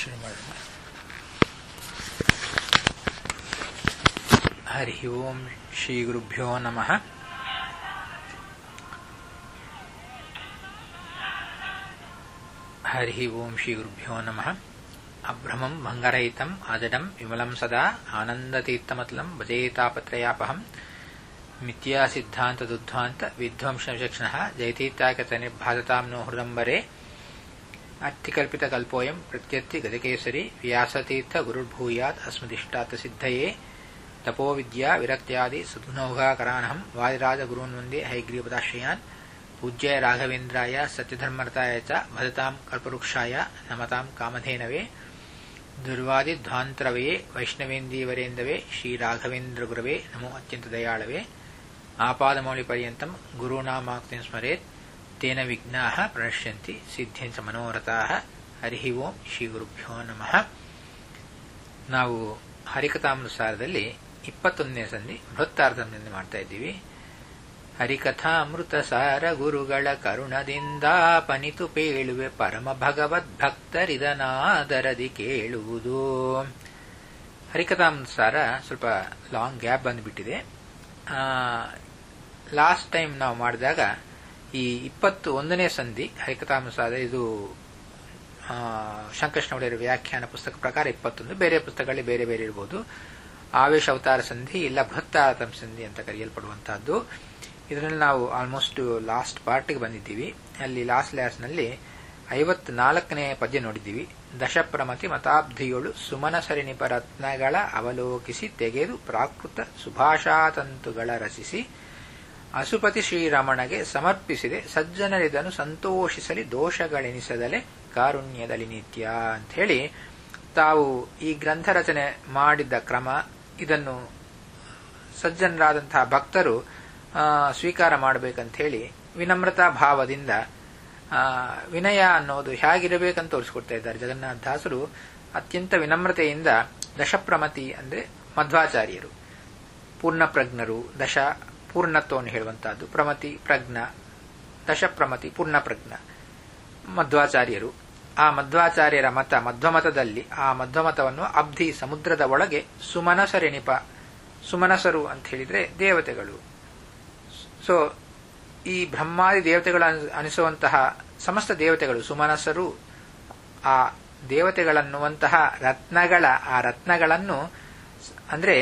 ಶುರು ಮಾಡೋಣ ಹರಿ ಓಂ ಶ್ರೀ ಗುರುಭ್ಯೋ ನಮಃ ಹರಿ ಓಂ ಶ್ರೀ ಗುರುಭ್ಯೋ ನಮಃ ಅಭ್ರಮಂ ಭಂಗರಹಿತಂ ಅಜಡಂ ವಿಮಲಂ ಸದಾ ಆನಂದತೀರ್ಥಮತಲಂ ಭಜೇತಾಪತ್ರಯಾಪಹಂ ಮಿಥ್ಯಾ ಸಿದ್ಧಾಂತ ದುಧ್ವಾಂತ ವಿಧ್ವಂಸ ವಿಚಕ್ಷಣ ಜಯತೀರ್ಥಾಕತ ನಿರ್ಭಾಸತಾಂ ನೋ ಹೃದಂಬರೆ ಅರ್ಥಿಕಲ್ಪಿತ ಕಲ್ಪೋಯಂ ಪ್ರತ್ಯರ್ಥಿ ಗದಕೇಸರಿ ವ್ಯಾಸತೀರ್ಥ ಗುರುರ್ಭೂಯಾತ್ ಅಸ್ಮದಿಷ್ಟಾತ ಸಿದ್ಧಯೇ ತಪೋವಿದ್ಯಾ ವಿರಕ್ತ್ಯಾದಿ ಸುಧುನೌಘಾಕರಾನಹಂ ವಾದಿರಾಜ ಗುರುನ್ ವಂದೇ ಹೈಗ್ರೀಪದಾಶ್ರಯಾನ್ ಪೂಜ್ಯಾಯ ರಾಘವೇಂದ್ರಾಯ ಸತ್ಯಧರ್ಮರತಾಯ ಚ ಭಜತಾಂ ಕಲ್ಪವೃಕ್ಷಾಯ ನಮತಾಂ ಕಾಮಧೇನವೇ ದುರ್ವಾದಿಧ್ವಾಂತರವೇ ವೈಷ್ಣವೇಂದೀವರೇಂದವೇ ಶ್ರೀರಾಘವೇಂದ್ರ ಗುರವೇ ನಮೋ ಅತ್ಯಂತ ದಯಾಳವೇ ಆಪಾದಮೌಳಿ ಪರ್ಯಂತಂ ಗುರುನಾಮಾಕ್ತಿಂ ಸ್ಮರೇತ್ ತೇನ ವಿಘ್ನಾ ಪ್ರಣಶ್ಯಂತಿ ಸಿದ್ಧಿಂಚ ಮನೋರಥಾ ಹರಿ ಓಂ ಶ್ರೀ ಗುರುಭ್ಯೋ ನಮಃ ನಾವು ಹರಿಕಥಾಮೃತಸಾರದಲ್ಲಿ ಇಪ್ಪತ್ತೊಂದನೇ ಸಂಧಿ ಬೃಹತ್ತಾರ್ಧದಿಂದ ಮಾಡ್ತಾ ಇದ್ದೀವಿ ಹರಿಕಥಾಮೃತ ಸಾರ ಗುರುಗಳ ಕರುಣದಿಂದ ಪನಿತು ಪೇಳುವೆ ಪರಮ ಭಗವದ್ ಭಕ್ತರಿದನಾದರದಿ ಕೇಳುವುದು ಹರಿಕಥಾಮೃತ ಸಾರ ಸ್ವಲ್ಪ ಲಾಂಗ್ ಗ್ಯಾಪ್ ಬಂದ್ಬಿಟ್ಟಿದೆ ಲಾಸ್ಟ್ ಟೈಮ್ ನಾವು ಮಾಡಿದಾಗ ಈ ಇಪ್ಪತ್ತು ಒಂದನೇ ಸಂಧಿ ಹರಿಕಥಾಮೃತ ಇದು ಶಂಕೃಷ್ಣ ವ್ಯಾಖ್ಯಾನ ಪುಸ್ತಕ ಪ್ರಕಾರ ಇಪ್ಪತ್ತೊಂದು ಬೇರೆ ಪುಸ್ತಕಗಳಲ್ಲಿ ಬೇರೆ ಬೇರೆ ಇರಬಹುದು ಆವೇಶ ಅವತಾರ ಸಂಧಿ ಇಲ್ಲ ಬೃಹತ್ತಾರತಂ ಸಂಧಿ ಅಂತ ಕರೆಯಲ್ಪಡುವಂತಹದ್ದು ಇದರಲ್ಲಿ ನಾವು ಆಲ್ಮೋಸ್ಟ್ ಲಾಸ್ಟ್ ಪಾರ್ಟ್ಗೆ ಬಂದಿದ್ದೀವಿ ಅಲ್ಲಿ ಲಾಸ್ಟ್ ಲ್ಯಾಸ್ನಲ್ಲಿ ಐವತ್ನಾಲ್ಕನೇ ಪದ್ಯ ನೋಡಿದ್ದೀವಿ ದಶಪ್ರಮತಿ ಮತಾಬ್ಧಿಯೊಳು ಸುಮನಸರಿಣಿಪ ರತ್ನಗಳ ಅವಲೋಕಿಸಿ ತೆಗೆದು ಪ್ರಾಕೃತ ಸುಭಾಷಾತಂತುಗಳ ರಚಿಸಿ ಅಸುಪತಿ ಶ್ರೀರಮಣಗೆ ಸಮರ್ಪಿಸಿದೆ ಸಜ್ಜನರಿದನು ಸಂತೋಷಿಸಲಿ ದೋಷಗಳೆನಿಸದಲೆ ಕಾರುಣ್ಯದಲ್ಲಿ ನಿತ್ಯ ಅಂತ ಹೇಳಿ ತಾವು ಈ ಗ್ರಂಥ ರಚನೆ ಮಾಡಿದ್ದ ಕ್ರಮ ಇದನ್ನು ಸಜ್ಜನರಾದಂತಹ ಭಕ್ತರು ಸ್ವೀಕಾರ ಮಾಡಬೇಕಂತ ಹೇಳಿ ವಿನಮ್ರತಾ ಭಾವದಿಂದ ವಿನಯ ಅನ್ನೋದು ಹೇಗಿರಬೇಕಂತ ತೋರಿಸಿಕೊಡ್ತಾ ಇದ್ದಾರೆ ಜಗನ್ನಾಥ ದಾಸರು ಅತ್ಯಂತ ವಿನಮ್ರತೆಯಿಂದ ದಶಪ್ರಮತಿ ಅಂದ್ರೆ ಮಧ್ವಾಚಾರ್ಯರು ಪೂರ್ಣಪ್ರಜ್ಞರು ದಶ ಪೂರ್ಣತ್ವವನ್ನು ಹೇಳುವಂತಹದ್ದು ಪ್ರಮತಿ ಪ್ರಜ್ಞ ದಶಪ್ರಮತಿ ಪೂರ್ಣಪ್ರಜ್ಞ ಮಧ್ವಾಚಾರ್ಯರು ಆ ಮಧ್ವಾಚಾರ್ಯರ ಮತ ಮಧ್ವಮತದಲ್ಲಿ ಆ ಮಧ್ವಮತವನ್ನು ಅಬ್ಧಿ ಸಮುದ್ರದ ಒಳಗೆ ಸುಮನಸರೆಣಿಪ ಸುಮನಸರು ಅಂತ ಹೇಳಿದ್ರೆ ದೇವತೆಗಳು ಸೊ ಈ ಬ್ರಹ್ಮಾದಿ ದೇವತೆಗಳು ಅನಿಸುವಂತಹ ಸಮಸ್ತ ದೇವತೆಗಳು ಸುಮನಸರು ಆ ದೇವತೆಗಳನ್ನುವಂತಹ ರತ್ನಗಳ ಆ ರತ್ನಗಳನ್ನು ಅಂದ್ರೆ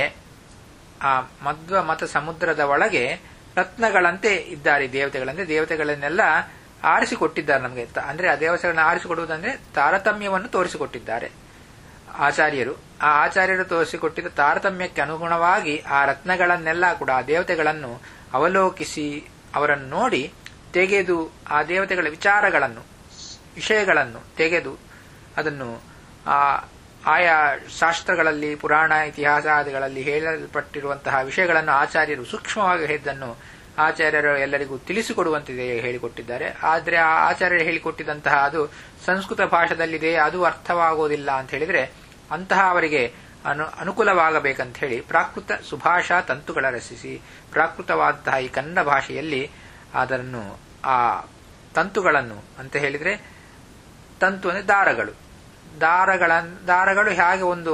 ಆ ಮಧ್ವ ಮತ ಸಮುದ್ರದ ಒಳಗೆ ರತ್ನಗಳಂತೆ ಇದ್ದಾರೆ ದೇವತೆಗಳಂತೆ ದೇವತೆಗಳನ್ನೆಲ್ಲ ಆರಿಸಿಕೊಟ್ಟಿದ್ದಾರೆ ನಮಗೆ ಅಂದ್ರೆ ಆ ದೇವತೆಗಳನ್ನ ಆರಿಸಿಕೊಡುವುದಂದ್ರೆ ತಾರತಮ್ಯವನ್ನು ತೋರಿಸಿಕೊಟ್ಟಿದ್ದಾರೆ ಆಚಾರ್ಯರು ಆ ಆಚಾರ್ಯರು ತೋರಿಸಿಕೊಟ್ಟಿದ್ದ ತಾರತಮ್ಯಕ್ಕೆ ಅನುಗುಣವಾಗಿ ಆ ರತ್ನಗಳನ್ನೆಲ್ಲ ಕೂಡ ಆ ದೇವತೆಗಳನ್ನು ಅವಲೋಕಿಸಿ ಅವರನ್ನು ನೋಡಿ ತೆಗೆದು ಆ ದೇವತೆಗಳ ವಿಚಾರಗಳನ್ನು ವಿಷಯಗಳನ್ನು ತೆಗೆದು ಅದನ್ನು ಆ ಆಯಾ ಶಾಸ್ತ್ರಗಳಲ್ಲಿ ಪುರಾಣ ಇತಿಹಾಸಾದಿಗಳಲ್ಲಿ ಹೇಳಲ್ಪಟ್ಟಿರುವಂತಹ ವಿಷಯಗಳನ್ನು ಆಚಾರ್ಯರು ಸೂಕ್ಷ್ಮವಾಗಿ ಹೇಳಿದ್ದನ್ನು ಆಚಾರ್ಯರು ಎಲ್ಲರಿಗೂ ತಿಳಿಸಿಕೊಡುವಂತಿದೆ ಹೇಳಿಕೊಟ್ಟಿದ್ದಾರೆ ಆದರೆ ಆ ಆಚಾರ್ಯರು ಹೇಳಿಕೊಟ್ಟಿದ್ದಂತಹ ಅದು ಸಂಸ್ಕೃತ ಭಾಷೆದಲ್ಲಿದೆ ಅದು ಅರ್ಥವಾಗೋದಿಲ್ಲ ಅಂತ ಹೇಳಿದ್ರೆ ಅಂತಹ ಅವರಿಗೆ ಅನು ಅನುಕೂಲವಾಗಬೇಕಂತ ಹೇಳಿ ಪ್ರಾಕೃತ ಸುಭಾಷಾ ತಂತುಗಳ ರಚಿಸಿ ಪ್ರಾಕೃತವಾದಂತಹ ಈ ಕನ್ನಡ ಭಾಷೆಯಲ್ಲಿ ಅದನ್ನು ಆ ತಂತುಗಳನ್ನು ಅಂತ ಹೇಳಿದ್ರೆ ತಂತು ಅಂದ್ರೆ ದಾರಗಳು ದಾರಗಳ ದಾರಗಳು ಹೇಗೆ ಒಂದು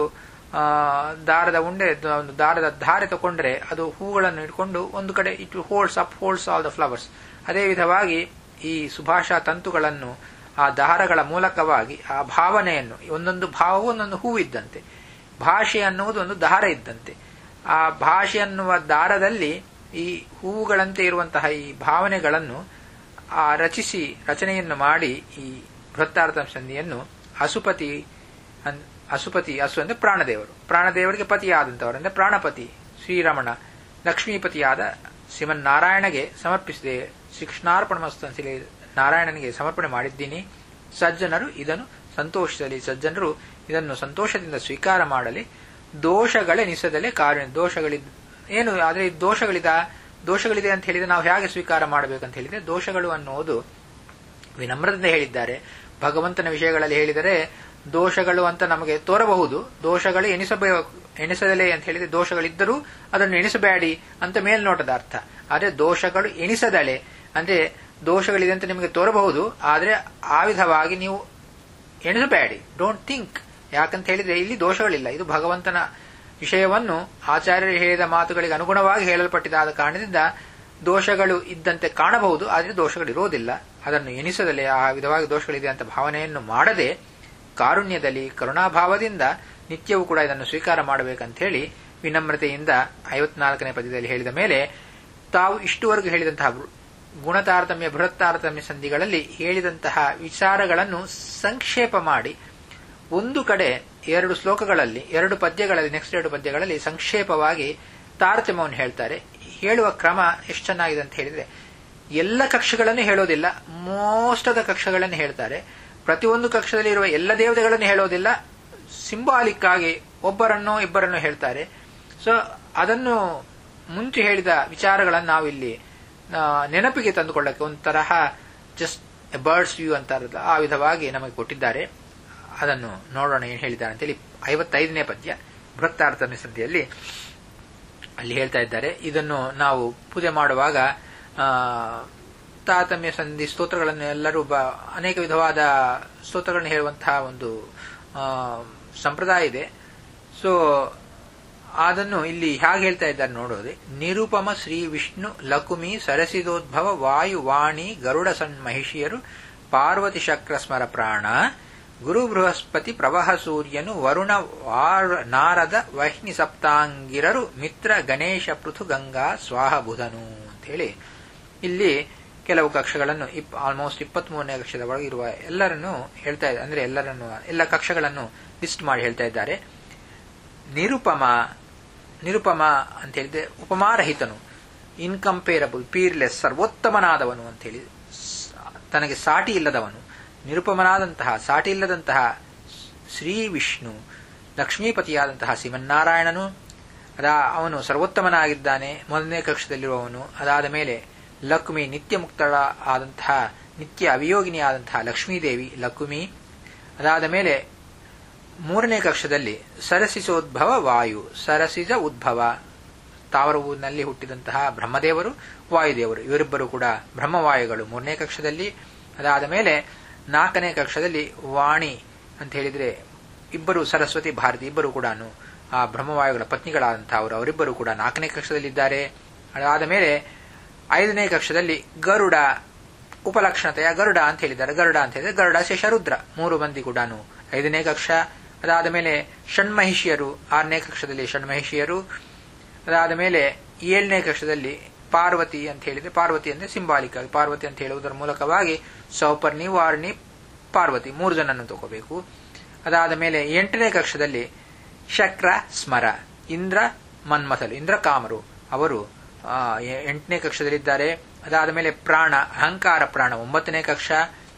ದಾರದ ಉಂಡೆ ಒಂದು ದಾರದ ಧಾರೆ ತಗೊಂಡ್ರೆ ಅದು ಹೂಗಳನ್ನು ಇಟ್ಕೊಂಡು ಒಂದು ಕಡೆ it holds up holds all the flowers ಅದೇ ವಿಧವಾಗಿ ಈ ಸುಭಾಷಾ ತಂತುಗಳನ್ನು ಆ ದಾರಗಳ ಮೂಲಕವಾಗಿ ಆ ಭಾವನೆಯನ್ನು ಒಂದೊಂದು ಭಾವವು ಒಂದೊಂದು ಹೂವಿದ್ದಂತೆ ಭಾಷೆ ಅನ್ನುವುದು ಒಂದು ದಾರ ಇದ್ದಂತೆ ಆ ಭಾಷೆ ಅನ್ನುವ ದಾರದಲ್ಲಿ ಈ ಹೂವುಗಳಂತೆ ಇರುವಂತಹ ಈ ಭಾವನೆಗಳನ್ನು ಆ ರಚಿಸಿ ರಚನೆಯನ್ನು ಮಾಡಿ ಈ ಬೃಹತ್ತಾರ್ಥ ಸಂಧಿಯನ್ನು ಅಸುಪತಿ ಅಸುಪತಿ ಅಸು ಅಂದ್ರೆ ಪ್ರಾಣದೇವರು ಪ್ರಾಣದೇವರಿಗೆ ಪತಿಯಾದಂಥವರು ಅಂದ್ರೆ ಪ್ರಾಣಪತಿ ಶ್ರೀರಮಣ ಲಕ್ಷ್ಮೀಪತಿಯಾದ ಶ್ರೀಮನ್ನಾರಾಯಣಗೆ ಸಮರ್ಪಿಸಿದೆ ಶಿಕ್ಷಣಾರ್ಪಣ ಮಸ್ತಂಸಲಿ ನಾರಾಯಣನಿಗೆ ಸಮರ್ಪಣೆ ಮಾಡಿದ್ದೀನಿ ಸಜ್ಜನರು ಇದನ್ನು ಸಂತೋಷಿಸಲಿ ಸಜ್ಜನರು ಇದನ್ನು ಸಂತೋಷದಿಂದ ಸ್ವೀಕಾರ ಮಾಡಲಿ ದೋಷಗಳೆನಿಸದಲೇ ಕಾರ್ಯ ದೋಷಗಳಿದ್ ಏನು ಆದ್ರೆ ದೋಷಗಳಿದ ದೋಷಗಳಿದೆ ಅಂತ ಹೇಳಿದ್ರೆ ನಾವು ಹೇಗೆ ಸ್ವೀಕಾರ ಮಾಡಬೇಕಂತ ಹೇಳಿದ್ರೆ ದೋಷಗಳು ಅನ್ನುವುದು ವಿನಮ್ರದಿಂದ ಹೇಳಿದ್ದಾರೆ ಭಗವಂತನ ವಿಷಯಗಳಲ್ಲಿ ಹೇಳಿದರೆ ದೋಷಗಳು ಅಂತ ನಮಗೆ ತೋರಬಹುದು ದೋಷಗಳು ಎನಿಸಬೇಕು ಎಣಿಸದಲೇ ಅಂತ ಹೇಳಿದ್ರೆ ದೋಷಗಳಿದ್ದರೂ ಅದನ್ನು ಎಣಿಸಬೇಡಿ ಅಂತ ಮೇಲ್ನೋಟದ ಅರ್ಥ ಆದ್ರೆ ದೋಷಗಳು ಎಣಿಸದಳೆ ಅಂದ್ರೆ ದೋಷಗಳಿದೆ ಅಂತ ನಿಮಗೆ ತೋರಬಹುದು ಆದರೆ ಆ ವಿಧವಾಗಿ ನೀವು ಎಣಿಸಬೇಡಿ ಡೋಂಟ್ ಥಿಂಕ್ ಯಾಕಂತ ಹೇಳಿದ್ರೆ ಇಲ್ಲಿ ದೋಷಗಳಿಲ್ಲ ಇದು ಭಗವಂತನ ವಿಷಯವನ್ನು ಆಚಾರ್ಯರು ಹೇಳಿದ ಮಾತುಗಳಿಗೆ ಅನುಗುಣವಾಗಿ ಹೇಳಲ್ಪಟ್ಟಿದ್ದಾದ ಕಾರಣದಿಂದ ದೋಷಗಳು ಇದ್ದಂತೆ ಕಾಣಬಹುದು ಆದರೆ ದೋಷಗಳಿರೋದಿಲ್ಲ ಅದನ್ನು ಎನಿಸದಲ್ಲೇ ಆ ವಿಧವಾಗಿ ದೋಷಗಳಿದೆ ಅಂತ ಭಾವನೆಯನ್ನು ಮಾಡದೆ ಕಾರುಣ್ಯದಲ್ಲಿ ಕರುಣಾಭಾವದಿಂದ ನಿತ್ಯವೂ ಕೂಡ ಇದನ್ನು ಸ್ವೀಕಾರ ಮಾಡಬೇಕಂತ ಹೇಳಿ ವಿನಮ್ರತೆಯಿಂದ ಐವತ್ನಾಲ್ಕನೇ ಪದ್ಯದಲ್ಲಿ ಹೇಳಿದ ಮೇಲೆ ತಾವು ಇಷ್ಟುವರೆಗೂ ಹೇಳಿದಂತಹ ಗುಣತಾರತಮ್ಯ ಬೃಹತ್ ತಾರತಮ್ಯ ಸಂಧಿಗಳಲ್ಲಿ ಹೇಳಿದಂತಹ ವಿಚಾರಗಳನ್ನು ಸಂಕ್ಷೇಪ ಮಾಡಿ ಒಂದು ಕಡೆ ಎರಡು ಶ್ಲೋಕಗಳಲ್ಲಿ ಎರಡು ಪದ್ಯಗಳಲ್ಲಿ ನೆಕ್ಸ್ಟ್ ಎರಡು ಪದ್ಯಗಳಲ್ಲಿ ಸಂಕ್ಷೇಪವಾಗಿ ತಾರತಮ್ಯವನ್ನು ಹೇಳ್ತಾರೆ ಹೇಳುವ ಕ್ರಮ ಎಷ್ಟು ಚೆನ್ನಾಗಿದೆ ಅಂತ ಹೇಳಿದ್ರೆ ಎಲ್ಲ ಕಕ್ಷೆಗಳನ್ನು ಹೇಳೋದಿಲ್ಲ ಮೋಸ್ಟ್ ಆಫ್ ದ ಕಕ್ಷೆಗಳನ್ನು ಹೇಳ್ತಾರೆ ಪ್ರತಿಯೊಂದು ಕಕ್ಷದಲ್ಲಿ ಇರುವ ಎಲ್ಲ ದೇವತೆಗಳನ್ನು ಹೇಳೋದಿಲ್ಲ ಸಿಂಬಾಲಿಕ್ ಆಗಿ ಒಬ್ಬರನ್ನು ಇಬ್ಬರನ್ನು ಹೇಳ್ತಾರೆ ಸೊ ಅದನ್ನು ಮುಂಚೆ ಹೇಳಿದ ವಿಚಾರಗಳನ್ನು ನಾವು ಇಲ್ಲಿ ನೆನಪಿಗೆ ತಂದುಕೊಳ್ಳಕ್ಕೆ ಒಂದು ತರಹ ಜಸ್ಟ್ ಬರ್ಡ್ಸ್ ವ್ಯೂ ಅಂತಾರಲ್ಲ ಆ ವಿಧವಾಗಿ ನಮಗೆ ಕೊಟ್ಟಿದ್ದಾರೆ ಅದನ್ನು ನೋಡೋಣ ಏನು ಹೇಳಿದ್ದಾರೆ ಅಂತೇಳಿ ಐವತ್ತೈದನೇ ಪದ್ಯ ಬೃಹತ್ತಾರ್ಥಮ್ಯ ಸಂಧಿಯಲ್ಲಿ ಅಲ್ಲಿ ಹೇಳ್ತಾ ಇದ್ದಾರೆ ಇದನ್ನು ನಾವು ಪೂಜೆ ಮಾಡುವಾಗ ತಾರತಮ್ಯ ಸಂಧಿ ಸ್ತೋತ್ರಗಳನ್ನು ಎಲ್ಲರೂ ಅನೇಕ ವಿಧವಾದ ಸ್ತೋತ್ರಗಳನ್ನು ಹೇಳುವಂತಹ ಒಂದು ಸಂಪ್ರದಾಯ ಇದೆ ಸೊ ಅದನ್ನು ಇಲ್ಲಿ ಹೇಗೆ ಹೇಳ್ತಾ ಇದ್ದಾರೆ ನೋಡೋದೆ ನಿರುಪಮ ಶ್ರೀ ವಿಷ್ಣು ಲಕುಮಿ ಸರಸಿದೋದ್ಭವ ವಾಯು ವಾಣಿ ಗರುಡ ಸನ್ ಮಹಿಷಿಯರು ಪಾರ್ವತಿ ಶಕ್ರ ಸ್ಮರ ಪ್ರಾಣ ಗುರು ಬೃಹಸ್ಪತಿ ಪ್ರವಹ ಸೂರ್ಯನು ವರುಣ ನಾರದ ವಹ್ನಿ ಸಪ್ತಾಂಗಿರರು ಮಿತ್ರ ಗಣೇಶ ಪೃಥು ಗಂಗಾ ಸ್ವಾಹ ಬುಧನು ಅಂತ ಹೇಳಿ ಇಲ್ಲಿ ಕೆಲವು ಕಕ್ಷೆಗಳನ್ನು ಆಲ್ಮೋಸ್ಟ್ ಇಪ್ಪತ್ತ್ ಮೂರನೇ ಕಕ್ಷದ ಒಳಗೆ ಇರುವ ಎಲ್ಲರನ್ನು ಹೇಳ್ತಾ ಇದ್ದಾರೆ ಅಂದ್ರೆ ಎಲ್ಲರನ್ನು ಎಲ್ಲ ಕಕ್ಷೆಗಳನ್ನು ಲಿಸ್ಟ್ ಮಾಡಿ ಹೇಳ್ತಾ ಇದ್ದಾರೆ ನಿರುಪಮ ನಿರುಪಮ ಅಂತ ಹೇಳಿದ್ರೆ ಉಪಮಾರಹಿತನು ಇನ್ಕಂಪೇರಬಲ್ ಪೀರ್ಲೆಸ್ ಸರ್ವೋತ್ತಮನಾದವನು ಅಂತ ಹೇಳಿ ತನಗೆ ಸಾಟಿ ಇಲ್ಲದವನು ನಿರುಪಮನಾದಂತಹ ಸಾಟಿ ಇಲ್ಲದಂತಹ ಶ್ರೀ ವಿಷ್ಣು ಲಕ್ಷ್ಮೀಪತಿಯಾದಂತಹ ಶ್ರೀಮನ್ನಾರಾಯಣನು ಅದ ಅವನು ಸರ್ವೋತ್ತಮನಾಗಿದ್ದಾನೆ ಮೊದಲನೇ ಕಕ್ಷದಲ್ಲಿರುವವನು ಅದಾದ ಮೇಲೆ ಲಕ್ಷ್ಮಿ ನಿತ್ಯ ಮುಕ್ತಳ ಆದಂತಹ ನಿತ್ಯ ಅವಿಯೋಗಿನಿಯಾದಂತಹ ಲಕ್ಷ್ಮೀದೇವಿ ಲಕ್ಷ್ಮಿ ಅದಾದ ಮೇಲೆ ಮೂರನೇ ಕಕ್ಷದಲ್ಲಿ ಸರಸಿಸೋದ್ಭವ ವಾಯು ಸರಸಿಜ ಉದ್ಭವ ತಾವರೂನಲ್ಲಿ ಹುಟ್ಟಿದಂತಹ ಬ್ರಹ್ಮದೇವರು ವಾಯುದೇವರು ಇವರಿಬ್ಬರು ಕೂಡ ಬ್ರಹ್ಮವಾಯುಗಳು ಮೂರನೇ ಕಕ್ಷದಲ್ಲಿ ಅದಾದ ಮೇಲೆ ನಾಲ್ಕನೇ ಕಕ್ಷದಲ್ಲಿ ವಾಣಿ ಅಂತ ಹೇಳಿದ್ರೆ ಇಬ್ಬರು ಸರಸ್ವತಿ ಭಾರತಿ ಇಬ್ಬರು ಕೂಡ ಆ ಬ್ರಹ್ಮವಾಯುಗಳ ಪತ್ನಿಗಳಾದಂತಹ ಅವರು ಅವರಿಬ್ಬರು ಕೂಡ ನಾಲ್ಕನೇ ಕಕ್ಷದಲ್ಲಿದ್ದಾರೆ ಅದಾದ ಮೇಲೆ ಐದನೇ ಕಕ್ಷದಲ್ಲಿ ಗರುಡ ಉಪಲಕ್ಷಣತೆಯ ಗರುಡ ಅಂತ ಹೇಳಿದ್ದಾರೆ ಗರುಡ ಅಂತ ಹೇಳಿದ್ರೆ ಗರುಡ ಶೇಷರುದ್ರ ಮೂರು ಮಂದಿ ಕೂಡ ಐದನೇ ಕಕ್ಷ ಅದಾದ ಮೇಲೆ ಷಣ್ಮಹಿಷಿಯರು ಆರನೇ ಕಕ್ಷದಲ್ಲಿ ಷಣ್ಮಹಿಷಿಯರು ಅದಾದ ಮೇಲೆ ಏಳನೇ ಕಕ್ಷದಲ್ಲಿ ಪಾರ್ವತಿ ಅಂತ ಹೇಳಿದ್ರೆ ಪಾರ್ವತಿ ಅಂದ್ರೆ ಸಿಂಬಾಲಿಕ್ ಆಗಿ ಪಾರ್ವತಿ ಅಂತ ಹೇಳುವುದರ ಮೂಲಕವಾಗಿ ಸೌಪರ್ಣಿ ವಾರ್ಣಿ ಪಾರ್ವತಿ ಮೂರು ಜನನ್ನು ತಗೋಬೇಕು ಅದಾದ ಮೇಲೆ ಎಂಟನೇ ಕಕ್ಷದಲ್ಲಿ ಶಕ್ರ ಸ್ಮರ ಇಂದ್ರ ಮನ್ಮಥಲು ಇಂದ್ರ ಕಾಮರು ಅವರು ಎಂಟನೇ ಕಕ್ಷದಲ್ಲಿದ್ದಾರೆ ಅದಾದ ಮೇಲೆ ಪ್ರಾಣ ಅಹಂಕಾರ ಪ್ರಾಣ ಒಂಬತ್ತನೇ ಕಕ್ಷ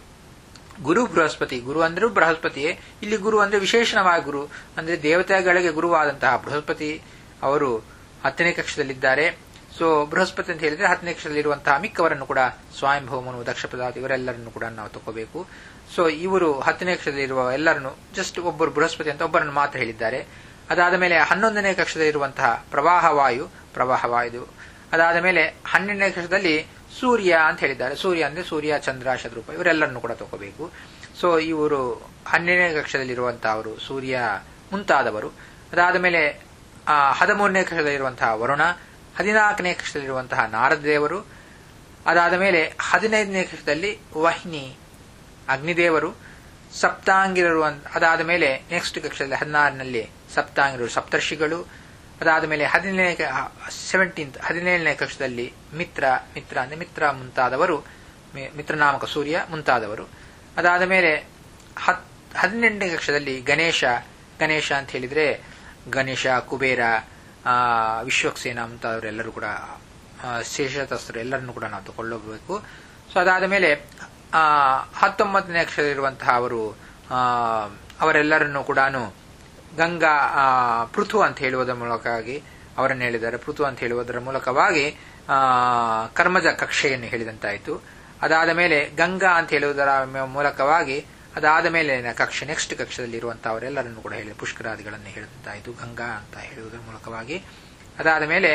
ಗುರು ಬೃಹಸ್ಪತಿ ಗುರು ಅಂದ್ರೆ ಬೃಹಸ್ಪತಿಯೇ ಇಲ್ಲಿ ಗುರು ಅಂದ್ರೆ ವಿಶೇಷಣವಾದ ಗುರು ಅಂದ್ರೆ ದೇವತೆಗಳಿಗೆ ಗುರುವಾದಂತಹ ಬೃಹಸ್ಪತಿ ಅವರು ಹತ್ತನೇ ಕಕ್ಷದಲ್ಲಿದ್ದಾರೆ ಸೊ ಬೃಹಸ್ಪತಿ ಅಂತ ಹೇಳಿದ್ರೆ ಹತ್ತನೇ ಕಕ್ಷದಲ್ಲಿರುವಂತಹ ಮಿಕ್ಕವರನ್ನು ಕೂಡ ಸ್ವಯಂಭೌಮನು ದಕ್ಷ ಪದಾರ್ಥ ಇವರೆಲ್ಲರನ್ನು ಕೂಡ ನಾವು ತಗೋಬೇಕು ಸೊ ಇವರು ಹತ್ತನೇ ಕಕ್ಷದಲ್ಲಿರುವ ಎಲ್ಲರನ್ನು ಜಸ್ಟ್ ಒಬ್ಬರು ಬೃಹಸ್ಪತಿ ಅಂತ ಒಬ್ಬರನ್ನು ಮಾತ್ರ ಹೇಳಿದ್ದಾರೆ ಅದಾದ ಮೇಲೆ ಹನ್ನೊಂದನೇ ಕಕ್ಷದಲ್ಲಿರುವಂತಹ ಪ್ರವಾಹ ವಾಯು ಪ್ರವಾಹ ವಾಯು ಅದಾದ ಮೇಲೆ ಹನ್ನೆರಡನೇ ಕಕ್ಷದಲ್ಲಿ ಸೂರ್ಯ ಅಂತ ಹೇಳಿದ್ದಾರೆ ಸೂರ್ಯ ಅಂದ್ರೆ ಸೂರ್ಯ ಚಂದ್ರ ಶತ್ರುಪ ಇವರೆಲ್ಲರನ್ನು ಕೂಡ ತಗೋಬೇಕು ಸೊ ಇವರು ಹನ್ನೆರಡನೇ ಕಕ್ಷದಲ್ಲಿರುವಂತಹ ಅವರು ಸೂರ್ಯ ಮುಂತಾದವರು ಅದಾದ ಮೇಲೆ ಹದಿಮೂರನೇ ಕಕ್ಷದಲ್ಲಿರುವಂತಹ ವರುಣ ಹದಿನಾಲ್ಕನೇ ಕಕ್ಷದಲ್ಲಿರುವಂತಹ ನಾರದ ದೇವರು ಅದಾದ ಮೇಲೆ ಹದಿನೈದನೇ ಕಕ್ಷದಲ್ಲಿ ವಹ್ನಿ ಅಗ್ನಿದೇವರು ಸಪ್ತಾಂಗಿರರು ಅದಾದ ಮೇಲೆ ನೆಕ್ಸ್ಟ್ ಕಕ್ಷದಲ್ಲಿ ಹದಿನಾರನಲ್ಲಿ ಸಪ್ತಾಂಗಿರರು ಸಪ್ತರ್ಷಿಗಳು ಅದಾದ ಮೇಲೆ ಹದಿನೇಳನೇ ಸೆವೆಂಟೀನ್ತ್ ಹದಿನೇಳನೇ ಕಕ್ಷದಲ್ಲಿ ಮಿತ್ರ ಮಿತ್ರ ಅಂದ್ರೆ ಮಿತ್ರ ಮುಂತಾದವರು ಮಿತ್ರನಾಮಕ ಸೂರ್ಯ ಮುಂತಾದವರು ಅದಾದ ಮೇಲೆ ಹತ್ ಹದಿನೆಂಟನೇ ಕಕ್ಷದಲ್ಲಿ ಗಣೇಶ ಗಣೇಶ ಅಂತ ಹೇಳಿದ್ರೆ ಗಣೇಶ ಕುಬೇರ ವಿಶ್ವಕ್ಸೇನ ಮುಂತಾದವರೆಲ್ಲರೂ ಕೂಡ ಶೇಷತಸ್ಥರು ಎಲ್ಲರನ್ನು ಕೂಡ ನಾವು ತಗೊಳ್ಳಬೇಕು ಸೊ ಅದಾದ ಮೇಲೆ ಹತ್ತೊಂಬತ್ತನೇ ಅಕ್ಷರದಲ್ಲಿರುವಂತಹ ಅವರು ಅವರೆಲ್ಲರನ್ನು ಕೂಡ ಗಂಗಾ ಪೃಥು ಅಂತ ಹೇಳುವುದರ ಮೂಲಕವಾಗಿ ಅವರನ್ನು ಹೇಳಿದ್ದಾರೆ ಪೃಥು ಅಂತ ಹೇಳುವುದರ ಮೂಲಕವಾಗಿ ಕರ್ಮಜ ಕಕ್ಷೆಯನ್ನು ಹೇಳಿದಂತಾಯಿತು ಅದಾದ ಮೇಲೆ ಗಂಗಾ ಅಂತ ಹೇಳುವುದರ ಮೂಲಕವಾಗಿ ಅದಾದ ಮೇಲೆ ಕಕ್ಷೆ ನೆಕ್ಸ್ಟ್ ಕಕ್ಷದಲ್ಲಿ ಇರುವಂತಹವರೆಲ್ಲರನ್ನು ಕೂಡ ಹೇಳಿ ಪುಷ್ಕರಾದಿಗಳನ್ನು ಹೇಳಿದಂತಾಯಿತು ಗಂಗಾ ಅಂತ ಹೇಳುವುದರ ಮೂಲಕವಾಗಿ ಅದಾದ ಮೇಲೆ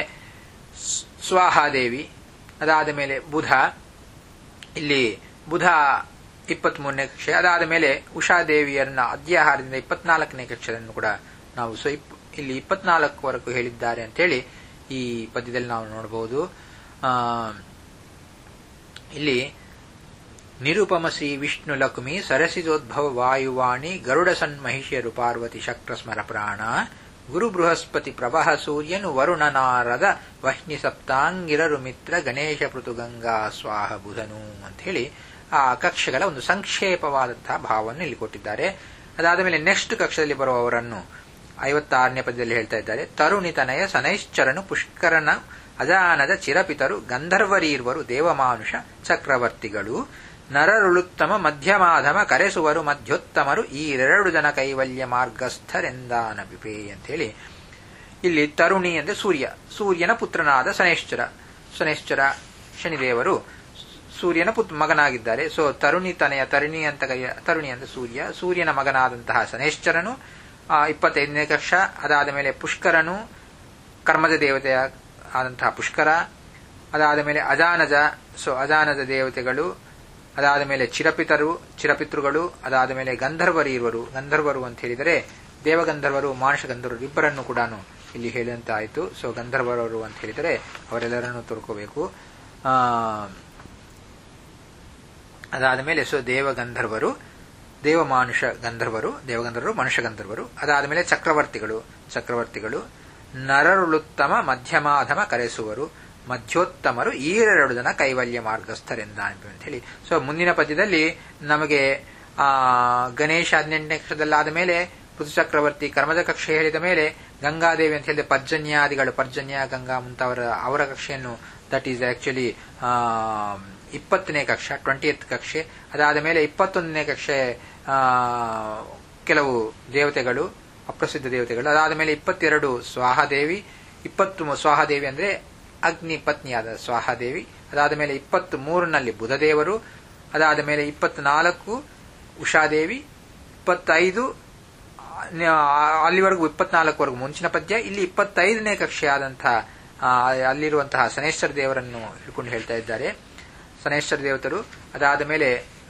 ಸ್ವಾಹಾದೇವಿ ಅದಾದ ಮೇಲೆ ಬುಧ ಇಲ್ಲಿ ಬುಧ ಇಪ್ಪತ್ಮೂರನೇ ಕಕ್ಷೆ ಅದಾದ ಮೇಲೆ ಉಷಾದೇವಿಯರನ್ನ ಅದ್ಯಾಹಾರದಿಂದ ಇಪ್ಪತ್ನಾಲ್ಕನೇ ಕಕ್ಷೆಯನ್ನು ಕೂಡ ನಾವು ಸೊ ಇಲ್ಲಿ ಇಪ್ಪತ್ನಾಲ್ಕವರೆಗೂ ಹೇಳಿದ್ದಾರೆ ಅಂತೇಳಿ ಈ ಪದ್ಯದಲ್ಲಿ ನಾವು ನೋಡಬಹುದು ಇಲ್ಲಿ ನಿರುಪಮ ಶ್ರೀ ವಿಷ್ಣು ಲಕ್ಷ್ಮಿ ಸರಸಿಜೋದ್ಭವ ವಾಯುವಾಣಿ ಗರುಡ ಸನ್ಮಹಿಷಿಯರು ಪಾರ್ವತಿ ಶಕ್ರ ಸ್ಮರ ಪ್ರಾಣ ಗುರು ಬೃಹಸ್ಪತಿ ಪ್ರಭಹ ಸೂರ್ಯನು ವರುಣ ನಾರದ ವಹ್ನಿ ಸಪ್ತಾಂಗಿರರು ಮಿತ್ರ ಗಣೇಶ ಪೃಥುಗಂಗಾ ಸ್ವಾಹ ಬುಧನು ಅಂತ ಹೇಳಿ ಆ ಕಕ್ಷೆಗಳ ಒಂದು ಸಂಕ್ಷೇಪವಾದಂತಹ ಭಾವವನ್ನು ಇಲ್ಲಿ ಕೊಟ್ಟಿದ್ದಾರೆ ಅದಾದ ಮೇಲೆ ನೆಕ್ಸ್ಟ್ ಕಕ್ಷದಲ್ಲಿ ಬರುವವರನ್ನು ಐವತ್ತಾರನೇ ಪದ್ಯದಲ್ಲಿ ಹೇಳ್ತಾ ಇದ್ದಾರೆ ತರುಣಿತನಯ ಸನೈಶ್ಚರನು ಪುಷ್ಕರನ ಅಜಾನದ ಚಿರಪಿತರು ಗಂಧರ್ವರೀರ್ವರು ದೇವಮಾನುಷ ಚಕ್ರವರ್ತಿಗಳು ನರರುಳುತ್ತಮ ಮಧ್ಯಮಾಧಮ ಕರೆಸುವರು ಮಧ್ಯೋತ್ತಮರು ಈ ಎರಡು ಜನ ಕೈವಲ್ಯ ಮಾರ್ಗಸ್ಥರೆಂದಾನಬಿಪೆ ಅಂತೇಳಿ ಇಲ್ಲಿ ತರುಣಿ ಅಂದ್ರೆ ಸೂರ್ಯ ಸೂರ್ಯನ ಪುತ್ರನಾದ ಶನೇಶ್ಚರ ಶನೇಶ್ಚರ ಶನಿದೇವರು ಸೂರ್ಯನ ಪುತ್ ಮಗನಾಗಿದ್ದಾರೆ ಸೊ ತರುಣಿ ತನೆಯ ತರುಣಿ ಅಂತ ಕರೆಯ ತರುಣಿ ಅಂದ್ರೆ ಸೂರ್ಯ ಸೂರ್ಯನ ಮಗನಾದಂತಹ ಶನೇಶ್ಚರನು ಇಪ್ಪತ್ತೈದನೇ ಕಕ್ಷ ಅದಾದ ಮೇಲೆ ಪುಷ್ಕರನು ಕರ್ಮದ ದೇವತೆಯ ಆದಂತಹ ಪುಷ್ಕರ ಅದಾದ ಮೇಲೆ ಅಜಾನಜ ಸೊ ಅಜಾನಜ ದೇವತೆಗಳು ಅದಾದ ಮೇಲೆ ಚಿರಪಿತರು ಚಿರಪಿತೃಗಳು ಅದಾದ ಮೇಲೆ ಗಂಧರ್ವರೀರ್ವರು ಗಂಧರ್ವರು ಅಂತ ಹೇಳಿದರೆ ದೇವಗಂಧರ್ವರು ಮಾನುಷ ಗಂಧರ್ವರು ಇಬ್ಬರನ್ನು ಕೂಡ ಇಲ್ಲಿ ಹೇಳಿದಂತಾಯಿತು ಸೊ ಗಂಧರ್ವರವರು ಅಂತ ಹೇಳಿದರೆ ಅವರೆಲ್ಲರನ್ನು ತೋರ್ಕೋಬೇಕು ಅದಾದ ಮೇಲೆ ಸೊ ದೇವಗಂಧರ್ವರು ದೇವಮಾನುಷ ಗಂಧರ್ವರು ದೇವಗಂಧರ್ವರು ಮನುಷ್ಯ ಗಂಧರ್ವರು ಅದಾದ ಮೇಲೆ ಚಕ್ರವರ್ತಿಗಳು ಚಕ್ರವರ್ತಿಗಳು ನರರುಳುತ್ತಮ ಮಧ್ಯಮಾಧಮ ಕರೆಸುವರು ಮಧ್ಯೋತ್ತಮರು ಈರೆರಡು ಜನ ಕೈವಲ್ಯ ಮಾರ್ಗಸ್ಥರೆಂದ ಅಂತ ಹೇಳಿ ಸೊ ಮುಂದಿನ ಪದ್ಯದಲ್ಲಿ ನಮಗೆ ಆ ಗಣೇಶ ಹದಿನೆಂಟನೇ ಕಕ್ಷದಲ್ಲಾದ ಮೇಲೆ ಪೃಥುಚಕ್ರವರ್ತಿ ಕರ್ಮದ ಕಕ್ಷೆ ಹೇಳಿದ ಮೇಲೆ ಗಂಗಾದೇವಿ ಅಂತ ಹೇಳಿದ ಪರ್ಜನ್ಯಾದಿಗಳು ಪರ್ಜನ್ಯ ಗಂಗಾ ಮುಂತಾವರ ಅವರ ಕಕ್ಷೆಯನ್ನು ದಟ್ ಈಸ್ ಆಕ್ಚುಲಿ ಇಪ್ಪತ್ತನೇ ಕಕ್ಷ ಟ್ವೆಂಟಿ ಎತ್ ಕಕ್ಷೆ ಅದಾದ ಮೇಲೆ ಇಪ್ಪತ್ತೊಂದನೇ ಕಕ್ಷೆ ಕೆಲವು ದೇವತೆಗಳು ಅಪ್ರಸಿದ್ಧ ದೇವತೆಗಳು ಅದಾದ ಮೇಲೆ ಇಪ್ಪತ್ತೆರಡು ಸ್ವಾಹದೇವಿ ಇಪ್ಪತ್ತು ಸ್ವಾಹದೇವಿ ಅಂದ್ರೆ ಅಗ್ನಿ ಪತ್ನಿಯಾದ ಸ್ವಾಹದೇವಿ ಅದಾದ ಮೇಲೆ ಇಪ್ಪತ್ತ್ ಮೂರನಲ್ಲಿ ಬುಧದೇವರು ಅದಾದ ಮೇಲೆ ಇಪ್ಪತ್ನಾಲ್ಕು ಉಷಾದೇವಿ ಇಪ್ಪತ್ತೈದು ಅಲ್ಲಿವರೆಗೂ ಇಪ್ಪತ್ನಾಲ್ಕವರೆಗೂ ಮುಂಚಿನ ಪದ್ಯ ಇಲ್ಲಿ ಇಪ್ಪತ್ತೈದನೇ ಕಕ್ಷೆಯಾದಂತಹ ಅಲ್ಲಿರುವಂತಹ ಶನೇಶ್ವರ ದೇವರನ್ನು ಹಿಡ್ಕೊಂಡು ಹೇಳ್ತಾ ಇದ್ದಾರೆ ಶನೇಶ್ವರ ದೇವತರು ಅದಾದ ಮೇಲೆ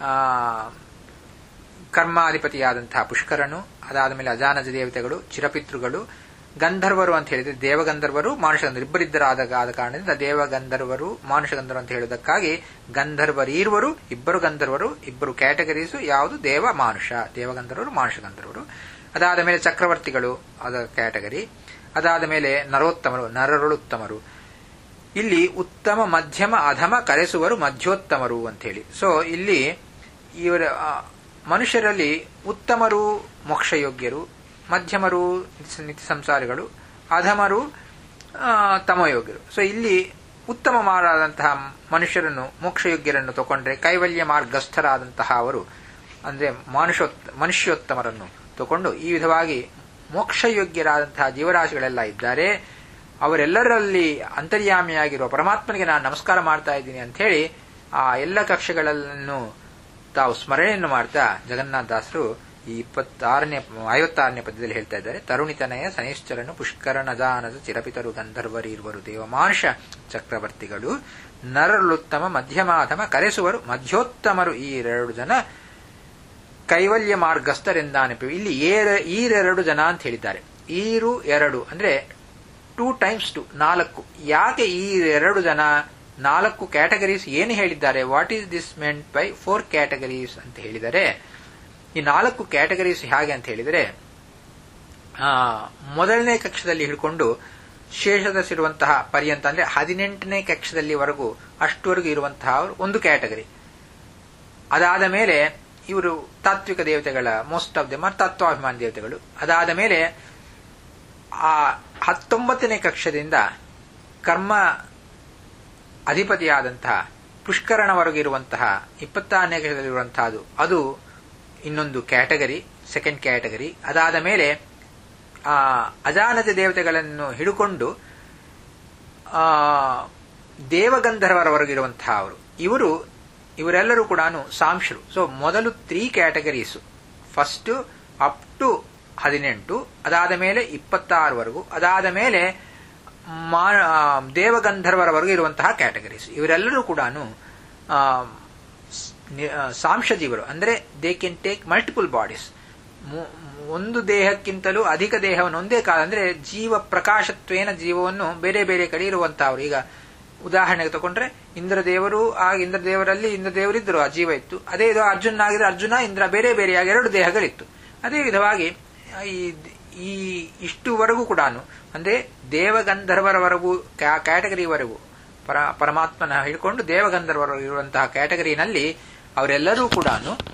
ಕರ್ಮಾಧಿಪತಿಯಾದಂತಹ ಪುಷ್ಕರನು ಅದಾದ ಮೇಲೆ ಅಜಾನಜ ದೇವತೆಗಳು ಚಿರಪಿತೃಗಳು ಗಂಧರ್ವರು ಅಂತ ಹೇಳಿದ್ರೆ ದೇವಗಂಧರ್ವರು ಮಾನುಷಗಂಧರ್ವರು ಇಬ್ಬರಿದ್ದರಾದ ಆದ ಕಾರಣದಿಂದ ದೇವಗಂಧರ್ವರು ಮಾನುಷಗಂಧರ್ವರು ಅಂತ ಹೇಳುವುದಕ್ಕಾಗಿ ಗಂಧರ್ವರೀರ್ವರು ಇಬ್ಬರು ಗಂಧರ್ವರು ಇಬ್ಬರು ಕ್ಯಾಟಗರೀಸು ಯಾವುದು ದೇವ ಮಾನುಷ ದೇವಗಂಧರ್ವರು ಮಾನುಷಗಂಧರ್ವರು ಅದಾದ ಮೇಲೆ ಚಕ್ರವರ್ತಿಗಳು ಅದ ಕ್ಯಾಟಗರಿ ಅದಾದ ಮೇಲೆ ನರೋತ್ತಮರು ನರರುಳುತ್ತಮರು ಇಲ್ಲಿ ಉತ್ತಮ ಮಧ್ಯಮ ಅಧಮ ಕರೆಸುವರು ಮಧ್ಯೋತ್ತಮರು ಅಂತ ಹೇಳಿ ಸೊ ಇಲ್ಲಿ ಇವರ ಮನುಷ್ಯರಲ್ಲಿ ಉತ್ತಮರು ಮೋಕ್ಷಯೋಗ್ಯರು ಮಧ್ಯಮರು ನಿತ್ಯ ಸಂಸಾರಿಗಳು ಅಧಮರು ತಮಯೋಗ್ಯರು ಸೊ ಇಲ್ಲಿ ಉತ್ತಮ ಮಾರಾದಂತಹ ಮನುಷ್ಯರನ್ನು ಮೋಕ್ಷಯೋಗ್ಯರನ್ನು ತಗೊಂಡ್ರೆ ಕೈವಲ್ಯ ಮಾರ್ಗಸ್ಥರಾದಂತಹ ಅವರು ಅಂದ್ರೆ ಮನುಷ್ಯೋತ್ ಮನುಷ್ಯೋತ್ತಮರನ್ನು ತಗೊಂಡು ಈ ವಿಧವಾಗಿ ಮೋಕ್ಷಯೋಗ್ಯರಾದಂತಹ ಜೀವರಾಶಿಗಳೆಲ್ಲ ಇದ್ದಾರೆ ಅವರೆಲ್ಲರಲ್ಲಿ ಅಂತರ್ಯಾಮಿಯಾಗಿರುವ ಪರಮಾತ್ಮನಿಗೆ ನಾನು ನಮಸ್ಕಾರ ಮಾಡ್ತಾ ಇದ್ದೀನಿ ಅಂತ ಹೇಳಿ ಆ ಎಲ್ಲ ಕಕ್ಷೆಗಳನ್ನು ತಾವು ಸ್ಮರಣೆಯನ್ನು ಮಾಡ್ತಾ ಜಗನ್ನಾಥ ದಾಸರು ಈ ಇಪ್ಪತ್ತಾರನೇ ಐವತ್ತಾರನೇ ಪದ್ಯದಲ್ಲಿ ಹೇಳ್ತಾ ಇದ್ದಾರೆ ತರುಣಿತನಯ ಶನೇಶ್ವರನು ಪುಷ್ಕರನಜಾನದ ಚಿರಪಿತರು ಗಂಧರ್ವರೀರ್ವರು ದೇವಮಾಂಶ ಚಕ್ರವರ್ತಿಗಳು ನರರುತ್ತಮ ಮಧ್ಯಮಾಧಮ ಕರೆಸುವರು ಮಧ್ಯೋತ್ತಮರು ಈ ಎರಡು ಜನ ಕೈವಲ್ಯ ಮಾರ್ಗಸ್ಥರೆಂದಾನೆಪಿ ಇಲ್ಲಿ ಏರ ಈರೆರಡು ಜನ ಅಂತ ಹೇಳಿದ್ದಾರೆ ಈರು ಎರಡು ಅಂದ್ರೆ ಟೂ ಟೈಮ್ಸ್ ಟು ನಾಲ್ಕು ಯಾಕೆ ಈ ಎರಡು ಜನ ನಾಲ್ಕು ಕ್ಯಾಟಗರೀಸ್ ಏನು ಹೇಳಿದ್ದಾರೆ what is this meant by four categories ಅಂತ ಹೇಳಿದರೆ ಈ ನಾಲ್ಕು ಕ್ಯಾಟಗರೀಸ್ ಹೇಗೆ ಅಂತ ಹೇಳಿದರೆ ಮೊದಲನೇ ಕಕ್ಷದಲ್ಲಿ ಹಿಡ್ಕೊಂಡು ಶೇಷದಲ್ಲಿರುವಂತಹ ಪರ್ಯಂತ ಅಂದ್ರೆ ಹದಿನೆಂಟನೇ ಕಕ್ಷದಲ್ಲಿವರೆಗೂ ಅಷ್ಟವರೆಗೂ ಇರುವಂತಹ ಒಂದು ಕ್ಯಾಟಗರಿ ಅದಾದ ಮೇಲೆ ಇವರು ತಾತ್ವಿಕ ದೇವತೆಗಳ ಮೋಸ್ಟ್ ಆಫ್ ದೆಮ್ ತತ್ವಾಭಿಮಾನ ದೇವತೆಗಳು ಅದಾದ ಮೇಲೆ ಆ ಹತ್ತೊಂಬತ್ತನೇ ಕಕ್ಷದಿಂದ ಕರ್ಮ ಅಧಿಪತಿಯಾದಂತಹ ಪುಷ್ಕರಣವರೆಗೂ ಇರುವಂತಹ ಇಪ್ಪತ್ತಾರನೇ ಕಕ್ಷದಲ್ಲಿರುವಂತಹದ್ದು ಅದು ಇನ್ನೊಂದು ಕ್ಯಾಟಗರಿ ಸೆಕೆಂಡ್ ಕ್ಯಾಟಗರಿ ಅದಾದ ಮೇಲೆ ಆ ಅಜಾನದ ದೇವತೆಗಳನ್ನು ಹಿಡುಕೊಂಡು ಆ ದೇವಗಂಧರ್ವರವರೆಗಿರುವಂತಹ ಅವರು ಇವರು ಇವರೆಲ್ಲರೂ ಕೂಡ ಸಾಂಶರು ಸೊ ಮೊದಲು three categories first up to ಹದಿನೆಂಟು ಅದಾದ ಮೇಲೆ ಇಪ್ಪತ್ತಾರವರೆಗೂ ಅದಾದ ಮೇಲೆ ದೇವಗಂಧರ್ವರವರೆಗೂ ಇರುವಂತಹ ಕ್ಯಾಟಗರೀಸ್ ಇವರೆಲ್ಲರೂ ಕೂಡ ಸಾಂಶ ಜೀವರು ಅಂದ್ರೆ they can take multiple bodies ಒಂದು ದೇಹಕ್ಕಿಂತಲೂ ಅಧಿಕ ದೇಹವನ್ನು ಒಂದೇ ಕಾಲ ಅಂದ್ರೆ ಜೀವ ಪ್ರಕಾಶತ್ವೇನ ಜೀವವನ್ನು ಬೇರೆ ಬೇರೆ ಕಡೆ ಇರುವಂತಹವರು ಈಗ ಉದಾಹರಣೆಗೆ ತಗೊಂಡ್ರೆ ಇಂದ್ರದೇವರು ಆಗ ಇಂದ್ರದೇವರಲ್ಲಿ ಇಂದ್ರದೇವರಿದ್ದರು ಆ ಜೀವ ಇತ್ತು ಅದೇ ಇದು ಅರ್ಜುನ ಆಗಿದ್ರೆ ಅರ್ಜುನ ಇಂದ್ರ ಬೇರೆ ಬೇರೆಯಾಗಿ ಎರಡು ದೇಹಗಳಿತ್ತು ಅದೇ ವಿಧವಾಗಿ ಈ ಈ ಇಷ್ಟುವರೆಗೂ ಕೂಡ ಅಂದ್ರೆ ದೇವಗಂಧರ್ವರವರೆಗೂ ಕ್ಯಾಟಗರಿವರೆಗೂ ಪರ ಪರಮಾತ್ಮನ ಹಿಡ್ಕೊಂಡು ದೇವಗಂಧರ್ವರು ಇರುವಂತಹ ಕ್ಯಾಟಗರಿನಲ್ಲಿ ಅವರೆಲ್ಲರೂ ಕೂಡ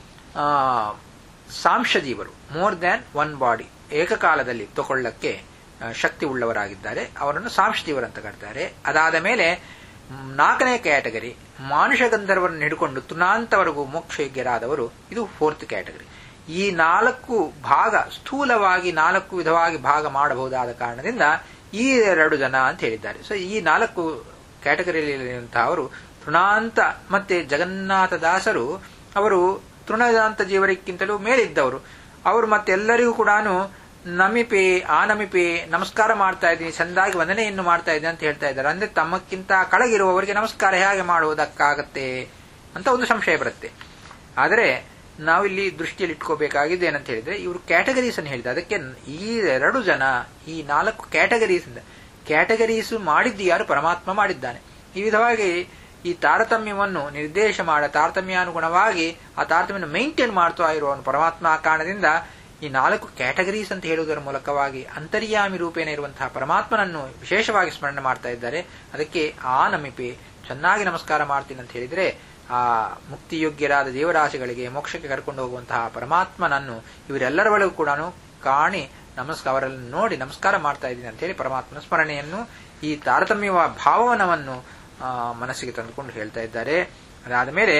ಸಾಂಶ ಜೀವರು ಮೋರ್ ದ್ಯಾನ್ ಒನ್ ಬಾಡಿ ಏಕಕಾಲದಲ್ಲಿ ತಗೊಳ್ಳಕ್ಕೆ ಶಕ್ತಿ ಉಳ್ಳವರಾಗಿದ್ದಾರೆ ಅವರನ್ನು ಸಾಂಶ ಜೀವರು ಅಂತ ಕರ್ತಾರೆ ಅದಾದ ಮೇಲೆ ನಾಲ್ಕನೇ ಕ್ಯಾಟಗರಿ ಮಾನುಷ ಗಂಧರ್ವರನ್ನು ಹಿಡ್ಕೊಂಡು ತುನಾಂತವರೆಗೂ ಮೋಕ್ಷಯೋಗ್ಯರಾದವರು ಇದು ಫೋರ್ತ್ ಕ್ಯಾಟಗರಿ ಈ ನಾಲ್ಕು ಭಾಗ ಸ್ಥೂಲವಾಗಿ ನಾಲ್ಕು ವಿಧವಾಗಿ ಭಾಗ ಮಾಡಬಹುದಾದ ಕಾರಣದಿಂದ ಈ ಎರಡು ಜನ ಅಂತ ಹೇಳಿದ್ದಾರೆ ಸೊ ಈ ನಾಲ್ಕು ಕ್ಯಾಟಗರಿಯಲ್ಲಿರುವಂತಹ ಅವರು ತೃಣಾಂತ ಮತ್ತೆ ಜಗನ್ನಾಥ ದಾಸರು ಅವರು ತೃಣದಾಂತ ಜೀವರಿಕ್ಕಿಂತಲೂ ಮೇಲಿದ್ದವರು ಅವರು ಮತ್ತೆಲ್ಲರಿಗೂ ಕೂಡ ನಮಿಪೆ ಆ ನಮಿಪೆ ನಮಸ್ಕಾರ ಮಾಡ್ತಾ ಇದ್ದೀನಿ ಚಂದಾಗಿ ವಂದನೆಯನ್ನು ಮಾಡ್ತಾ ಇದ್ದೀನಿ ಅಂತ ಹೇಳ್ತಾ ಇದ್ದಾರೆ ಅಂದ್ರೆ ತಮ್ಮಕ್ಕಿಂತ ಕಳಗಿರುವವರಿಗೆ ನಮಸ್ಕಾರ ಹೇಗೆ ಮಾಡುವುದಕ್ಕಾಗತ್ತೆ ಅಂತ ಒಂದು ಸಂಶಯ ಬರುತ್ತೆ ಆದರೆ ನಾವಿಲ್ಲಿ ದೃಷ್ಟಿಯಲ್ಲಿ ಇಟ್ಕೋಬೇಕಾಗಿದೆ ಏನಂತ ಹೇಳಿದ್ರೆ ಇವರು ಕ್ಯಾಟಗರೀಸ್ ಅನ್ನು ಹೇಳಿದ ಅದಕ್ಕೆ ಈ ಎರಡು ಜನ ಈ ನಾಲ್ಕು ಕ್ಯಾಟಗರೀಸ್ ಕ್ಯಾಟಗರೀಸ್ ಮಾಡಿದ್ದು ಯಾರು ಪರಮಾತ್ಮ ಮಾಡಿದ್ದಾನೆ ಈ ವಿಧವಾಗಿ ಈ ತಾರತಮ್ಯವನ್ನು ನಿರ್ದೇಶ ಮಾಡ ತಾರತಮ್ಯಾನುಗುಣವಾಗಿ ಆ ತಾರತಮ್ಯವನ್ನು ಮೈಂಟೈನ್ ಮಾಡ್ತಾ ಇರುವವನು ಪರಮಾತ್ಮ ಆ ಕಾರಣದಿಂದ ಈ ನಾಲ್ಕು ಕ್ಯಾಟಗರೀಸ್ ಅಂತ ಹೇಳುವುದರ ಮೂಲಕವಾಗಿ ಅಂತರ್ಯಾಮಿ ರೂಪೇಣ ಇರುವಂತಹ ಪರಮಾತ್ಮನನ್ನು ವಿಶೇಷವಾಗಿ ಸ್ಮರಣೆ ಮಾಡ್ತಾ ಇದ್ದಾರೆ ಅದಕ್ಕೆ ಆ ನಮಿಪೆ ಚೆನ್ನಾಗಿ ನಮಸ್ಕಾರ ಮಾಡ್ತೀನಿ ಅಂತ ಹೇಳಿದ್ರೆ ಆ ಮುಕ್ತಿಯೋಗ್ಯರಾದ ಜೀವರಾಶಿಗಳಿಗೆ ಮೋಕ್ಷಕ್ಕೆ ಕರ್ಕೊಂಡು ಹೋಗುವಂತಹ ಪರಮಾತ್ಮನನ್ನು ಇವರೆಲ್ಲರ ಒಳಗೂ ಕೂಡ ಕಾಣಿ ನಮಸ್ಕಾರ ಅವರಲ್ಲಿ ನೋಡಿ ನಮಸ್ಕಾರ ಮಾಡ್ತಾ ಇದ್ದೀನಿ ಅಂತ ಹೇಳಿ ಪರಮಾತ್ಮನ ಸ್ಮರಣೆಯನ್ನು ಈ ತಾರತಮ್ಯ ಭಾವನವನ್ನು ಮನಸ್ಸಿಗೆ ತಂದುಕೊಂಡು ಹೇಳ್ತಾ ಇದ್ದಾರೆ ಅದಾದ ಮೇಲೆ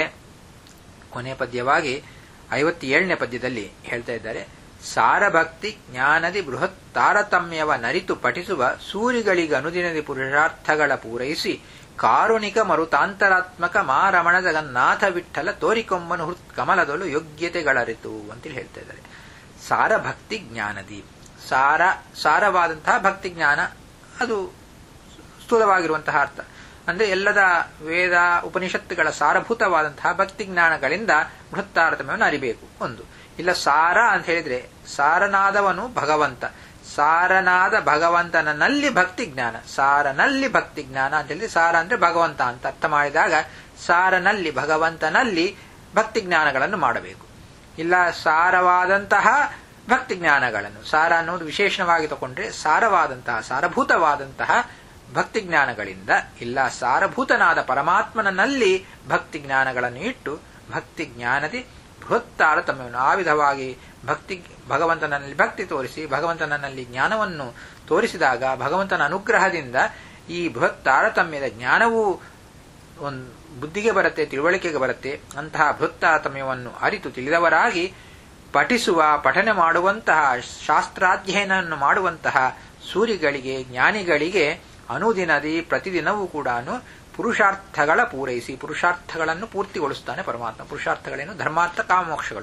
ಕೊನೆ ಪದ್ಯವಾಗಿ ಐವತ್ತೇಳನೇ ಪದ್ಯದಲ್ಲಿ ಹೇಳ್ತಾ ಇದ್ದಾರೆ ಸಾರಭಕ್ತಿ ಜ್ಞಾನದಿ ಬೃಹತ್ ತಾರತಮ್ಯವ ನರಿತು ಪಠಿಸುವ ಸೂರಿಗಳಿಗೆ ಅನುದಿನದಿ ಪುರುಷಾರ್ಥಗಳ ಪೂರೈಸಿ ಕಾರುಣಿಕ ಮರುತಾಂತರಾತ್ಮಕ ಮಾರಮಣ ಜಗನ್ನಾಥ ವಿಠಲ ತೋರಿಕೊಂಬನು ಹೃತ್ ಕಮಲದೊಳು ಯೋಗ್ಯತೆಗಳರಿತು ಅಂತೇಳಿ ಹೇಳ್ತಾ ಇದ್ದಾರೆ ಸಾರಭಕ್ತಿ ಜ್ಞಾನದಿ ಸಾರ ಸಾರವಾದಂತಹ ಭಕ್ತಿ ಜ್ಞಾನ ಅದು ಸ್ಥೂಲವಾಗಿರುವಂತಹ ಅರ್ಥ ಅಂದ್ರೆ ಎಲ್ಲದ ವೇದ ಉಪನಿಷತ್ತುಗಳ ಸಾರಭೂತವಾದಂತಹ ಭಕ್ತಿ ಜ್ಞಾನಗಳಿಂದ ಬೃಹತ್ತಾರತಮ್ಯವನ್ನು ಅರಿಬೇಕು ಒಂದು ಇಲ್ಲ ಸಾರ ಅಂತ ಹೇಳಿದ್ರೆ ಸಾರನಾದವನು ಭಗವಂತ ಸಾರನಾದ ಭಗವಂತನಲ್ಲಿ ಭಕ್ತಿ ಜ್ಞಾನ ಸಾರನಲ್ಲಿ ಭಕ್ತಿ ಜ್ಞಾನ ಅಂತ ಹೇಳಿದ್ರೆ ಸಾರ ಅಂದ್ರೆ ಭಗವಂತ ಅಂತ ಅರ್ಥ ಮಾಡಿದಾಗ ಸಾರನಲ್ಲಿ ಭಗವಂತನಲ್ಲಿ ಭಕ್ತಿ ಜ್ಞಾನಗಳನ್ನು ಮಾಡಬೇಕು ಇಲ್ಲ ಸಾರವಾದಂತಹ ಭಕ್ತಿ ಜ್ಞಾನಗಳನ್ನು ಸಾರ ಅನ್ನೋದು ವಿಶೇಷವಾಗಿ ತಗೊಂಡ್ರೆ ಸಾರವಾದಂತಹ ಸಾರಭೂತವಾದಂತಹ ಭಕ್ತಿ ಜ್ಞಾನಗಳಿಂದ ಇಲ್ಲ ಸಾರಭೂತನಾದ ಪರಮಾತ್ಮನಲ್ಲಿ ಭಕ್ತಿ ಜ್ಞಾನಗಳನ್ನು ಇಟ್ಟು ಭಕ್ತಿ ಜ್ಞಾನದಿ ಬೃಹತ್ ತಾರತಮ್ಯವನ್ನು ಆ ವಿಧವಾಗಿ ಭಕ್ತಿ ಭಗವಂತನಲ್ಲಿ ಭಕ್ತಿ ತೋರಿಸಿ ಭಗವಂತನಲ್ಲಿ ಜ್ಞಾನವನ್ನು ತೋರಿಸಿದಾಗ ಭಗವಂತನ ಅನುಗ್ರಹದಿಂದ ಈ ಬೃಹತ್ ತಾರತಮ್ಯದ ಜ್ಞಾನವೂ ಒಂದು ಬುದ್ಧಿಗೆ ಬರುತ್ತೆ ತಿಳುವಳಿಕೆಗೆ ಬರುತ್ತೆ ಅಂತಹ ಬೃಹತ್ ತಾರತಮ್ಯವನ್ನು ಅರಿತು ತಿಳಿದವರಾಗಿ ಪಠಿಸುವ ಪಠನೆ ಮಾಡುವಂತಹ ಶಾಸ್ತ್ರಾಧ್ಯಯನವನ್ನು ಮಾಡುವಂತಹ ಸೂರಿಗಳಿಗೆ ಜ್ಞಾನಿಗಳಿಗೆ ಅನುದಿನದಿ ಪ್ರತಿದಿನವೂ ಕೂಡ ಪುರುಷಾರ್ಥಗಳ ಪೂರೈಸಿ ಪುರುಷಾರ್ಥಗಳನ್ನು ಪೂರ್ತಿಗೊಳಿಸುತ್ತಾನೆ ಪರಮಾತ್ಮ ಪುರುಷಾರ್ಥಗಳೇನು ಧರ್ಮಾರ್ಥ ಕಾಮೋಕ್ಷಗಳು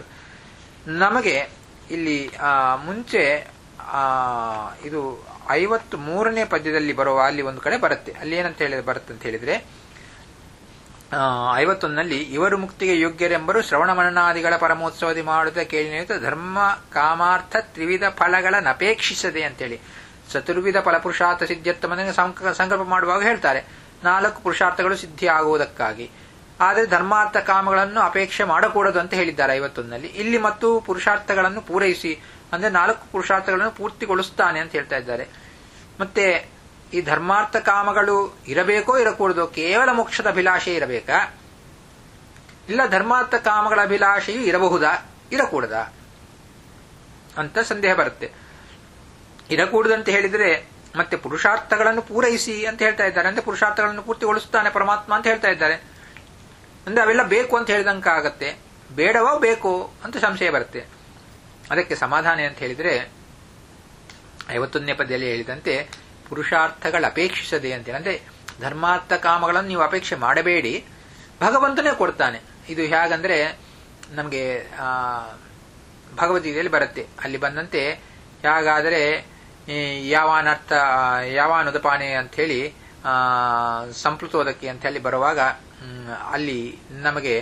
ನಮಗೆ ಇಲ್ಲಿ ಮುಂಚೆ ಇದು ಐವತ್ತು ಮೂರನೇ ಪದ್ಯದಲ್ಲಿ ಬರುವ ಅಲ್ಲಿ ಒಂದು ಕಡೆ ಬರುತ್ತೆ ಅಲ್ಲಿ ಏನಂತ ಹೇಳಿ ಬರುತ್ತೆ ಅಂತ ಹೇಳಿದ್ರೆ ಐವತ್ತೊಂದರಲ್ಲಿ ಇವರು ಮುಕ್ತಿಗೆ ಯೋಗ್ಯರೆಂಬರು ಶ್ರವಣ ಮನನಾದಿಗಳ ಪರಮೋತ್ಸವದಿ ಮಾಡುತ್ತ ಕೇಳಿ ನೀಡುತ್ತ ಧರ್ಮ ಕಾಮಾರ್ಥ ತ್ರಿವಿಧ ಫಲಗಳನ್ನಪೇಕ್ಷಿಸದೆ ಅಂತೇಳಿ ಚತುರ್ವಿಧ ಫಲಪುರುಷಾರ್ಥ ಸಿದ್ಧತ್ವವನ್ನು ಸಂಕಲ್ಪ ಮಾಡುವಾಗ ಹೇಳ್ತಾರೆ ನಾಲ್ಕು ಪುರುಷಾರ್ಥಗಳು ಸಿದ್ಧಿ ಆಗುವುದಕ್ಕಾಗಿ ಆದರೆ ಧರ್ಮಾರ್ಥ ಕಾಮಗಳನ್ನು ಅಪೇಕ್ಷೆ ಮಾಡಕೂಡದು ಅಂತ ಹೇಳಿದ್ದಾರೆ ಐವತ್ತೊಂದರಲ್ಲಿ ಇಲ್ಲಿ ಮತ್ತು ಪುರುಷಾರ್ಥಗಳನ್ನು ಪೂರೈಸಿ ಅಂದ್ರೆ ನಾಲ್ಕು ಪುರುಷಾರ್ಥಗಳನ್ನು ಪೂರ್ತಿಗೊಳಿಸ್ತಾನೆ ಅಂತ ಹೇಳ್ತಾ ಇದ್ದಾರೆ ಮತ್ತೆ ಈ ಧರ್ಮಾರ್ಥ ಕಾಮಗಳು ಇರಬೇಕೋ ಇರಕೂಡದು ಕೇವಲ ಮೋಕ್ಷದ ಅಭಿಲಾಷೆ ಇರಬೇಕಾ ಇಲ್ಲ ಧರ್ಮಾರ್ಥ ಕಾಮಗಳ ಅಭಿಲಾಷೆಯು ಇರಬಹುದಾ ಇರಕೂಡದ ಅಂತ ಸಂದೇಹ ಬರುತ್ತೆ ಇರಕೂಡದಂತ ಹೇಳಿದ್ರೆ ಮತ್ತೆ ಪುರುಷಾರ್ಥಗಳನ್ನು ಪೂರೈಸಿ ಅಂತ ಹೇಳ್ತಾ ಇದ್ದಾರೆ ಅಂದ್ರೆ ಪುರುಷಾರ್ಥಗಳನ್ನು ಪೂರ್ತಿಗೊಳಿಸುತ್ತಾನೆ ಪರಮಾತ್ಮ ಅಂತ ಹೇಳ್ತಾ ಇದ್ದಾರೆ ಅಂದ್ರೆ ಅವೆಲ್ಲ ಬೇಕು ಅಂತ ಹೇಳಿದಂಕ ಆಗತ್ತೆ ಬೇಡವೋ ಬೇಕು ಅಂತ ಸಂಶಯ ಬರುತ್ತೆ ಅದಕ್ಕೆ ಸಮಾಧಾನ ಅಂತ ಹೇಳಿದ್ರೆ ಐವತ್ತೊಂದನೇ ಪದ್ಯದಲ್ಲಿ ಹೇಳಿದಂತೆ ಪುರುಷಾರ್ಥಗಳ ಅಪೇಕ್ಷಿಸದೆ ಅಂತೇಳಿ ಅಂದ್ರೆ ಧರ್ಮಾರ್ಥ ಕಾಮಗಳನ್ನು ನೀವು ಅಪೇಕ್ಷೆ ಮಾಡಬೇಡಿ ಭಗವಂತನೇ ಕೊಡ್ತಾನೆ ಇದು ಹೇಗಂದ್ರೆ ನಮಗೆ ಭಗವದ್ಗೀತೆಯಲ್ಲಿ ಬರುತ್ತೆ ಅಲ್ಲಿ ಬಂದಂತೆ ಹೇಗಾದರೆ ಯಾವಾನರ್ಥ ಯಾವಾನುದಪಾನೆ ಅಂತ ಹೇಳಿ ಸಂಪ್ಲುತೋದಕ್ಕೆ ಅಂತ ಹೇಳಿ ಬರುವಾಗ ಅಲ್ಲಿ ನಮಗೆ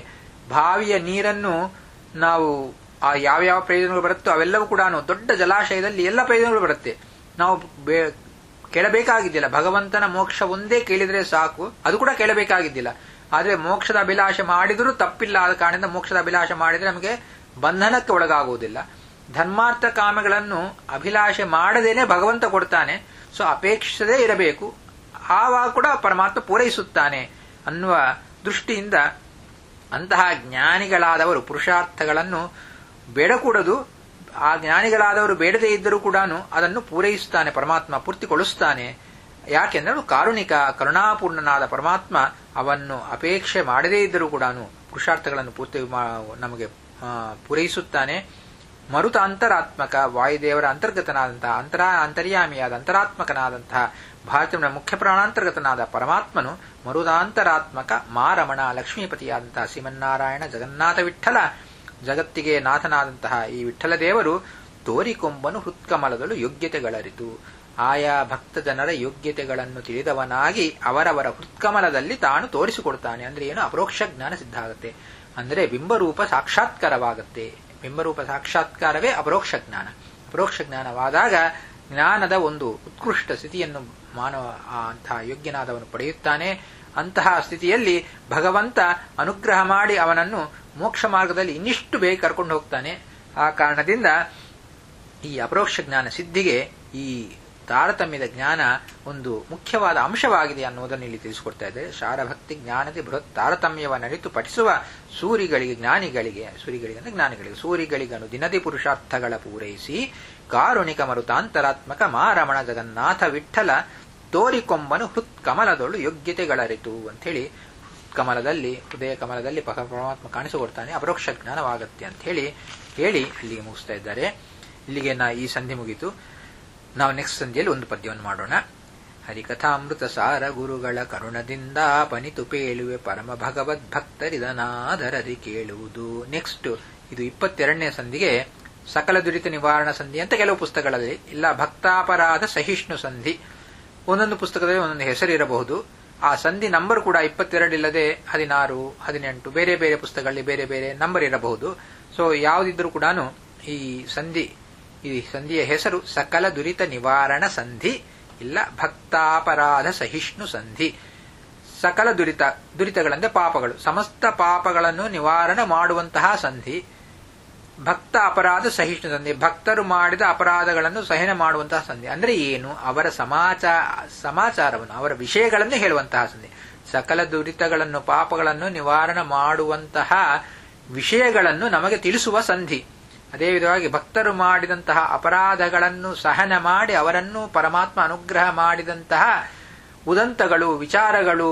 ಬಾವಿಯ ನೀರನ್ನು ನಾವು ಆ ಯಾವ್ಯಾವ ಪ್ರಯೋಜನಗಳು ಬರುತ್ತೋ ಅವೆಲ್ಲವೂ ಕೂಡ ದೊಡ್ಡ ಜಲಾಶಯದಲ್ಲಿ ಎಲ್ಲ ಪ್ರಯೋಜನಗಳು ಬರುತ್ತೆ ನಾವು ಬೇ- ಕೇಳಬೇಕಾಗಿದ್ದಿಲ್ಲ ಭಗವಂತನ ಮೋಕ್ಷ ಒಂದೇ ಕೇಳಿದ್ರೆ ಸಾಕು ಅದು ಕೂಡ ಕೇಳಬೇಕಾಗಿದ್ದಿಲ್ಲ ಆದ್ರೆ ಮೋಕ್ಷದ ಅಭಿಲಾಷೆ ಮಾಡಿದರೂ ತಪ್ಪಿಲ್ಲ ಆದ ಕಾರಣದಿಂದ ಮೋಕ್ಷದ ಅಭಿಲಾಷೆ ಮಾಡಿದ್ರೆ ನಮಗೆ ಬಂಧನಕ್ಕೆ ಒಳಗಾಗುವುದಿಲ್ಲ ಧರ್ಮಾರ್ಥ ಕಾಮಗಳನ್ನು ಅಭಿಲಾಷೆ ಮಾಡದೇನೆ ಭಗವಂತ ಕೊಡ್ತಾನೆ ಸೊ ಅಪೇಕ್ಷಿಸದೇ ಇರಬೇಕು ಆವಾಗ ಕೂಡ ಪರಮಾತ್ಮ ಪೂರೈಸುತ್ತಾನೆ ಅನ್ನುವ ದೃಷ್ಟಿಯಿಂದ ಅಂತಹ ಜ್ಞಾನಿಗಳಾದವರು ಪುರುಷಾರ್ಥಗಳನ್ನು ಬೇಡಕೂಡದು ಆ ಜ್ಞಾನಿಗಳಾದವರು ಬೇಡದೇ ಇದ್ದರೂ ಕೂಡ ಅದನ್ನು ಪೂರೈಸುತ್ತಾನೆ ಪರಮಾತ್ಮ ಪೂರ್ತಿಗೊಳಿಸುತ್ತಾನೆ ಯಾಕೆಂದ್ರೆ ಅವನು ಕಾರುಣಿಕ ಕರುಣಾಪೂರ್ಣನಾದ ಪರಮಾತ್ಮ ಅವನ್ನು ಅಪೇಕ್ಷೆ ಮಾಡದೇ ಇದ್ದರೂ ಕೂಡ ಪುರುಷಾರ್ಥಗಳನ್ನು ಪೂರ್ತಿ ಮಾ- ನಮಗೆ ಆ, ಪೂರೈಸುತ್ತಾನೆ ಮರುತ ಅಂತರಾತ್ಮಕ ವಾಯುದೇವರ ಅಂತರ್ಗತನಾದಂತಹ ಅಂತರ ಅಂತರ್ಯಾಮಿಯಾದ ಅಂತರಾತ್ಮಕನಾದಂತಹ ಭಾರತೀಯ ಮುಖ್ಯ ಪ್ರಾಣಾಂತರ್ಗತನಾದ ಪರಮಾತ್ಮನು ಮರುದಾಂತರಾತ್ಮಕ ಮಾರಮಣ ಲಕ್ಷ್ಮೀಪತಿಯಾದಂತಹ ಶ್ರೀಮನ್ನಾರಾಯಣ ಜಗನ್ನಾಥ ವಿಠಲ ಜಗತ್ತಿಗೆ ನಾಥನಾದಂತಹ ಈ ವಿಠಲ ದೇವರು ತೋರಿಕೊಂಬನು ಹೃತ್ಕಮಲದಳು ಯೋಗ್ಯತೆಗಳರಿತು ಆಯಾ ಭಕ್ತ ಜನರ ಯೋಗ್ಯತೆಗಳನ್ನು ತಿಳಿದವನಾಗಿ ಅವರವರ ಹೃತ್ಕಮಲದಲ್ಲಿ ತಾನು ತೋರಿಸಿಕೊಡ್ತಾನೆ ಅಂದ್ರೆ ಏನು ಅಪರೋಕ್ಷ ಜ್ಞಾನ ಸಿದ್ಧ ಆಗುತ್ತೆ ಅಂದರೆ ಬಿಂಬರೂಪ ಸಾಕ್ಷಾತ್ಕಾರವಾಗುತ್ತೆ ಬಿಂಬರೂಪ ಸಾಕ್ಷಾತ್ಕಾರವೇ ಅಪರೋಕ್ಷ ಜ್ಞಾನ ಅಪರೋಕ್ಷ ಜ್ಞಾನವಾದಾಗ ಜ್ಞಾನದ ಒಂದು ಉತ್ಕೃಷ್ಟ ಸ್ಥಿತಿಯನ್ನು ಮಾನವ ಆ ಅಂತಹ ಯೋಗ್ಯನಾದವನು ಪಡೆಯುತ್ತಾನೆ ಅಂತಹ ಸ್ಥಿತಿಯಲ್ಲಿ ಭಗವಂತ ಅನುಗ್ರಹ ಮಾಡಿ ಅವನನ್ನು ಮೋಕ್ಷ ಮಾರ್ಗದಲ್ಲಿ ಇನ್ನಿಷ್ಟು ಬೇಗ ಕರ್ಕೊಂಡು ಹೋಗ್ತಾನೆ ಆ ಕಾರಣದಿಂದ ಈ ಅಪರೋಕ್ಷ ಜ್ಞಾನ ಸಿದ್ಧಿಗೆ ಈ ತಾರತಮ್ಯದ ಜ್ಞಾನ ಒಂದು ಮುಖ್ಯವಾದ ಅಂಶವಾಗಿದೆ ಅನ್ನುವುದನ್ನು ಇಲ್ಲಿ ತಿಳಿಸಿಕೊಡ್ತಾ ಇದೆ ಶಾರಭಕ್ತಿ ಜ್ಞಾನದಿ ಬೃಹತ್ ತಾರತಮ್ಯವ ನರಿತು ಪಠಿಸುವ ಸೂರಿಗಳಿಗೆ ಜ್ಞಾನಿಗಳಿಗೆ ಸೂರಿಗಳಿಗೆ ಅಂದ್ರೆ ಜ್ಞಾನಿಗಳಿಗೆ ಸೂರಿಗಳಿಗನು ದಿನದಿ ಪುರುಷಾರ್ಥಗಳ ಪೂರೈಸಿ ಕಾರುಣಿಕ ಮರುತಾಂತರಾತ್ಮಕ ಮಾರಮಣ ಜಗನ್ನಾಥ ವಿಠಲ ತೋರಿಕೊಂಬನು ಹೃತ್ ಕಮಲದೊಳು ಯೋಗ್ಯತೆಗಳರಿತು ಅಂಥೇಳಿ ಕಮಲದಲ್ಲಿ ಹೃದಯ ಕಮಲದಲ್ಲಿ ಪರ- ಪರಮಾತ್ಮ ಕಾಣಿಸಿಕೊಡ್ತಾನೆ ಅಪರೋಕ್ಷ ಜ್ಞಾನವಾಗತ್ತೆ ಅಂತ ಹೇಳಿ ಹೇಳಿ ಅಲ್ಲಿಗೆ ಮುಗಿಸ್ತಾ ಇದ್ದಾರೆ ಇಲ್ಲಿಗೆ ನಾ ಈ ಸಂಧಿ ಮುಗೀತು ನಾವು ನೆಕ್ಸ್ಟ್ ಸಂಧಿಯಲ್ಲಿ ಒಂದು ಪದ್ಯವನ್ನು ಮಾಡೋಣ ಹರಿಕಥಾಮೃತ ಸಾರ ಗುರುಗಳ ಕರುಣದಿಂದ ಪನಿತು ಪೇಳುವೆ ಪರಮ ಭಗವದ್ ಭಕ್ತರಿದನಾದರದಿ ಕೇಳುವುದು ನೆಕ್ಸ್ಟ್ ಇದು ಇಪ್ಪತ್ತೆರಡನೇ ಸಂಧಿಗೆ ಸಕಲ ದುರಿತ ನಿವಾರಣ ಸಂಧಿ ಅಂತ ಕೆಲವು ಪುಸ್ತಕಗಳಲ್ಲಿ ಇಲ್ಲ ಭಕ್ತಾಪರಾಧ ಸಹಿಷ್ಣು ಸಂಧಿ ಒಂದೊಂದು ಪುಸ್ತಕದಲ್ಲಿ ಒಂದೊಂದು ಹೆಸರಿರಬಹುದು ಆ ಸಂಧಿ ನಂಬರ್ ಕೂಡ ಇಪ್ಪತ್ತೆರಡು ಇಲ್ಲದೆ ಹದಿನಾರು ಹದಿನೆಂಟು ಬೇರೆ ಬೇರೆ ಪುಸ್ತಕಗಳಲ್ಲಿ ಬೇರೆ ಬೇರೆ ನಂಬರ್ ಇರಬಹುದು ಸೊ ಯಾವುದಿದ್ರೂ ಕೂಡ ಈ ಸಂಧಿ ಈ ಸಂಧಿಯ ಹೆಸರು ಸಕಲ ದುರಿತ ನಿವಾರಣ ಸಂಧಿ ಇಲ್ಲ ಭಕ್ತಾಪರಾಧ ಸಹಿಷ್ಣು ಸಂಧಿ ಸಕಲ ದುರಿತ ದುರಿತಗಳಂದ್ರೆ ಪಾಪಗಳು ಸಮಸ್ತ ಪಾಪಗಳನ್ನು ನಿವಾರಣೆ ಮಾಡುವಂತಹ ಸಂಧಿ ಭಕ್ತ ಅಪರಾಧ ಸಹಿಷ್ಣು ಸಂಧಿ ಭಕ್ತರು ಮಾಡಿದ ಅಪರಾಧಗಳನ್ನು ಸಹನ ಮಾಡುವಂತಹ ಸಂಧಿ ಅಂದ್ರೆ ಏನು ಅವರ ಸಮಾಚಾರ ಸಮಾಚಾರವನ್ನು ಅವರ ವಿಷಯಗಳನ್ನು ಹೇಳುವಂತಹ ಸಂಧಿ ಸಕಲ ದುರಿತಗಳನ್ನು ಪಾಪಗಳನ್ನು ನಿವಾರಣೆ ಮಾಡುವಂತಹ ವಿಷಯಗಳನ್ನು ನಮಗೆ ತಿಳಿಸುವ ಸಂಧಿ ಅದೇ ವಿಧವಾಗಿ ಭಕ್ತರು ಮಾಡಿದಂತಹ ಅಪರಾಧಗಳನ್ನು ಸಹನ ಮಾಡಿ ಅವರನ್ನು ಪರಮಾತ್ಮ ಅನುಗ್ರಹ ಮಾಡಿದಂತಹ ಉದಂತಗಳು ವಿಚಾರಗಳು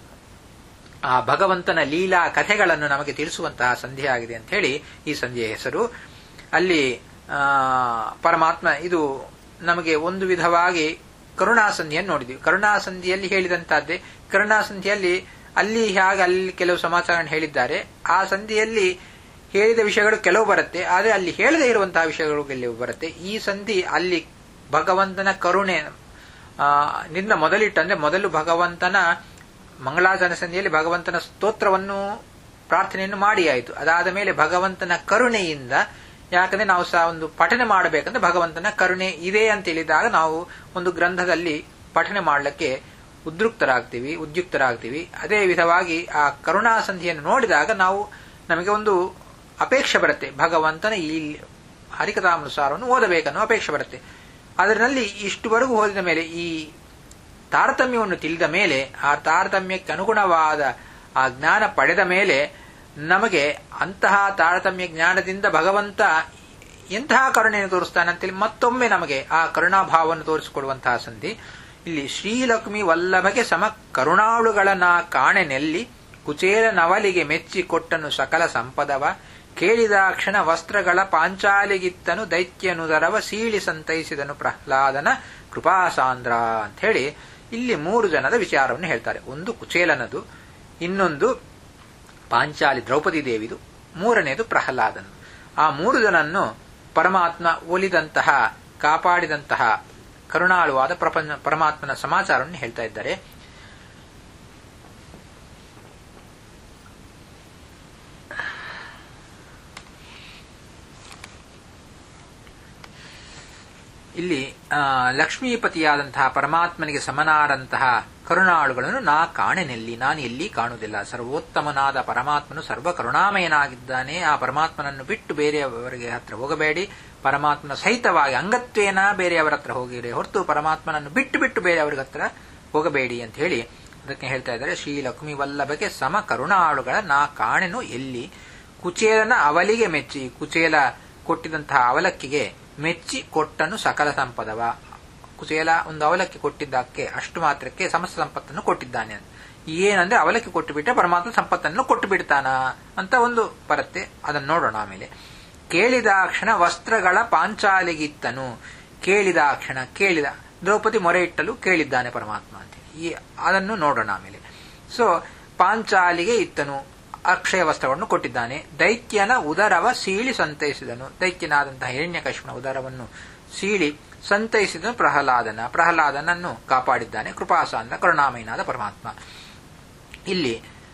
ಆ ಭಗವಂತನ ಲೀಲಾ ಕಥೆಗಳನ್ನು ನಮಗೆ ತಿಳಿಸುವಂತಹ ಸಂಧಿಯಾಗಿದೆ ಅಂತ ಹೇಳಿ ಈ ಸಂಧಿಯ ಹೆಸರು ಅಲ್ಲಿ ಆ, ಪರಮಾತ್ಮ ಇದು ನಮಗೆ ಒಂದು ವಿಧವಾಗಿ ಕರುಣಾಸಂಧಿಯನ್ನು ನೋಡಿದ್ವಿ ಕರುಣಾಸಂಧಿಯಲ್ಲಿ ಹೇಳಿದಂತಹದ್ದೇ ಕರುಣಾಸಂಧಿಯಲ್ಲಿ ಅಲ್ಲಿ ಹೇಗೆ ಅಲ್ಲಿ ಕೆಲವು ಸಮಾಚಾರ ಹೇಳಿದ್ದಾರೆ ಆ ಸಂಧಿಯಲ್ಲಿ ಹೇಳಿದ ವಿಷಯಗಳು ಕೆಲವು ಬರುತ್ತೆ ಆದರೆ ಅಲ್ಲಿ ಹೇಳದೇ ಇರುವಂತಹ ವಿಷಯಗಳು ಕೆಲವು ಬರುತ್ತೆ ಈ ಸಂಧಿ ಅಲ್ಲಿ ಭಗವಂತನ ಕರುಣೆ ಆ, ನಿಂದ ಮೊದಲಿಟ್ಟಂದ್ರೆ ಮೊದಲು ಭಗವಂತನ ಮಂಗಳಾಚರಣ ಸಂಧಿಯಲ್ಲಿ ಭಗವಂತನ ಸ್ತೋತ್ರವನ್ನು ಪ್ರಾರ್ಥನೆಯನ್ನು ಮಾಡಿ ಆಯಿತು ಅದಾದ ಮೇಲೆ ಭಗವಂತನ ಕರುಣೆಯಿಂದ ಯಾಕಂದ್ರೆ ನಾವು ಸಹ ಒಂದು ಪಠನೆ ಮಾಡಬೇಕಂದ್ರೆ ಭಗವಂತನ ಕರುಣೆ ಇದೆ ಅಂತ ಹೇಳಿದಾಗ ನಾವು ಒಂದು ಗ್ರಂಥದಲ್ಲಿ ಪಠನೆ ಮಾಡಲಿಕ್ಕೆ ಉದ್ರುಕ್ತರಾಗ್ತೀವಿ ಉದ್ಯುಕ್ತರಾಗ್ತೀವಿ ಅದೇ ವಿಧವಾಗಿ ಆ ಕರುಣಾ ಸಂಧಿಯನ್ನು ನೋಡಿದಾಗ ನಾವು ನಮಗೆ ಒಂದು ಅಪೇಕ್ಷೆ ಬರುತ್ತೆ ಭಗವಂತನ ಈ ಹರಿಕಥಾನುಸಾರವನ್ನು ಓದಬೇಕನ್ನೋ ಅಪೇಕ್ಷೆ ಬರುತ್ತೆ ಅದರಲ್ಲಿ ಇಷ್ಟುವರೆಗೂ ಓದಿದ ಮೇಲೆ ಈ ತಾರತಮ್ಯವನ್ನು ತಿಳಿದ ಮೇಲೆ ಆ ತಾರತಮ್ಯಕ್ಕೆ ಅನುಗುಣವಾದ ಆ ಜ್ಞಾನ ಪಡೆದ ಮೇಲೆ ನಮಗೆ ಅಂತಹ ತಾರತಮ್ಯ ಜ್ಞಾನದಿಂದ ಭಗವಂತ ಎಂತಹ ಕರುಣೆಯನ್ನು ತೋರಿಸ್ತಾನೆ ಅಂತೇಳಿ ಮತ್ತೊಮ್ಮೆ ನಮಗೆ ಆ ಕರುಣಾಭಾವವನ್ನು ತೋರಿಸಿಕೊಡುವಂತಹ ಸಂಧಿ ಇಲ್ಲಿ ಶ್ರೀಲಕ್ಷ್ಮಿ ವಲ್ಲಭಗೆ ಸಮ ಕರುಣಾಳುಗಳನ್ನ ಕಾಣೆನೆಲ್ಲಿ ಕುಚೇಲ ನವಲಿಗೆ ಮೆಚ್ಚಿ ಕೊಟ್ಟನು ಸಕಲ ಸಂಪದವ ಕೇಳಿದಾಕ್ಷಣ ವಸ್ತ್ರಗಳ ಪಾಂಚಾಲಿಗಿತ್ತನು ದೈತ್ಯನುದರವ ಸೀಳಿ ಸಂತೈಸಿದನು ಪ್ರಹ್ಲಾದನ ಕೃಪಾಸಾಂದ್ರ ಅಂತ ಹೇಳಿ ಇಲ್ಲಿ ಮೂರು ಜನದ ವಿಚಾರವನ್ನು ಹೇಳ್ತಾರೆ ಒಂದು ಕುಚೇಲನದು ಇನ್ನೊಂದು ಪಾಂಚಾಲಿ ದ್ರೌಪದಿ ದೇವಿದು ಮೂರನೇದು ಪ್ರಹ್ಲಾದನು ಆ ಮೂರು ಜನನ್ನು ಪರಮಾತ್ಮ ಒಲಿದಂತಹ ಕಾಪಾಡಿದಂತಹ ಕರುಣಾಳುವಾದ ಪ್ರಪಂಚ ಪರಮಾತ್ಮನ ಸಮಾಚಾರವನ್ನು ಹೇಳ್ತಾ ಇದ್ದಾರೆ ಇಲ್ಲಿ ಆ, ಲಕ್ಷ್ಮೀಪತಿಯಾದಂತಹ ಪರಮಾತ್ಮನಿಗೆ ಸಮನಾದಂತಹ ಕರುಣಾಳುಗಳನ್ನು ನಾ ಕಾಣೆನೆಲ್ಲಿ ನಾನು ಎಲ್ಲಿ ಕಾಣುವುದಿಲ್ಲ ಸರ್ವೋತ್ತಮನಾದ ಪರಮಾತ್ಮನು ಸರ್ವ ಕರುಣಾಮಯನಾಗಿದ್ದಾನೆ ಆ ಪರಮಾತ್ಮನನ್ನು ಬಿಟ್ಟು ಬೇರೆಯವರಿಗೆ ಹತ್ರ ಹೋಗಬೇಡಿ ಪರಮಾತ್ಮನ ಸಹಿತವಾಗಿ ಅಂಗತ್ವೇನ ಬೇರೆಯವರ ಹತ್ರ ಹೋಗಿರಿ ಹೊರತು ಪರಮಾತ್ಮನನ್ನು ಬಿಟ್ಟು ಬಿಟ್ಟು ಬೇರೆಯವರ ಹತ್ರ ಹೋಗಬೇಡಿ ಅಂತ ಹೇಳಿ ಅದಕ್ಕೆ ಹೇಳ್ತಾ ಇದ್ದಾರೆ ಶ್ರೀ ಲಕ್ಷ್ಮೀ ವಲ್ಲಭಗೆ ಸಮ ಕರುಣಾಳುಗಳ ನಾ ಕಾಣೆನು ಎಲ್ಲಿ ಕುಚೇಲನ ಅವಲಿಗೆ ಮೆಚ್ಚಿ ಕುಚೇಲ ಕೊಟ್ಟಿದಂತಹ ಅವಲಕ್ಕಿಗೆ ಮೆಚ್ಚಿ ಕೊಟ್ಟನು ಸಕಲ ಸಂಪದವ ಕುಚೇಲ ಒಂದು ಅವಲಕ್ಕಿ ಕೊಟ್ಟಿದ್ದಕ್ಕೆ ಅಷ್ಟು ಮಾತ್ರಕ್ಕೆ ಸಮಸ್ತ ಸಂಪತ್ತನ್ನು ಕೊಟ್ಟಿದ್ದಾನೆ ಅಂತ ಏನಂದ್ರೆ ಅವಲಕ್ಕಿ ಕೊಟ್ಟು ಬಿಟ್ಟರೆ ಪರಮಾತ್ಮ ಸಂಪತ್ತನ್ನು ಕೊಟ್ಟು ಬಿಡ್ತಾನ ಅಂತ ಒಂದು ಬರುತ್ತೆ ಅದನ್ನು ನೋಡೋಣ ಆಮೇಲೆ ಕೇಳಿದಾಕ್ಷಣ ವಸ್ತ್ರಗಳ ಪಾಂಚಾಲಿಗಿತ್ತನು ಕೇಳಿದಾಕ್ಷಣ ಕೇಳಿದ ದ್ರೌಪದಿ ಮೊರೆ ಇಟ್ಟಲು ಕೇಳಿದ್ದಾನೆ ಪರಮಾತ್ಮ ಅಂತ ಈ ಅದನ್ನು ನೋಡೋಣ ಆಮೇಲೆ ಸೊ ಪಾಂಚಾಲಿಗೆ ಇತ್ತನು ಅಕ್ಷಯ ವಸ್ತ್ರವನ್ನು ಕೊಟ್ಟಿದ್ದಾನೆ ದೈತ್ಯನ ಉದರವ ಸೀಳಿ ಸಂತೈಸಿದನು ದೈತ್ಯನಾದಂತಹ ಹಿರಣ್ಯಕಶ್ಮನ ಉದರವನ್ನು ಸೀಳಿ ಸಂತೈಸಿದನು ಪ್ರಹ್ಲಾದನ ಪ್ರಹ್ಲಾದನನ್ನು ಕಾಪಾಡಿದ್ದಾನೆ ಕೃಪಾಸಾಂದ ಕರುಣಾಮಯನಾದ ಪರಮಾತ್ಮ ಇಲ್ಲಿ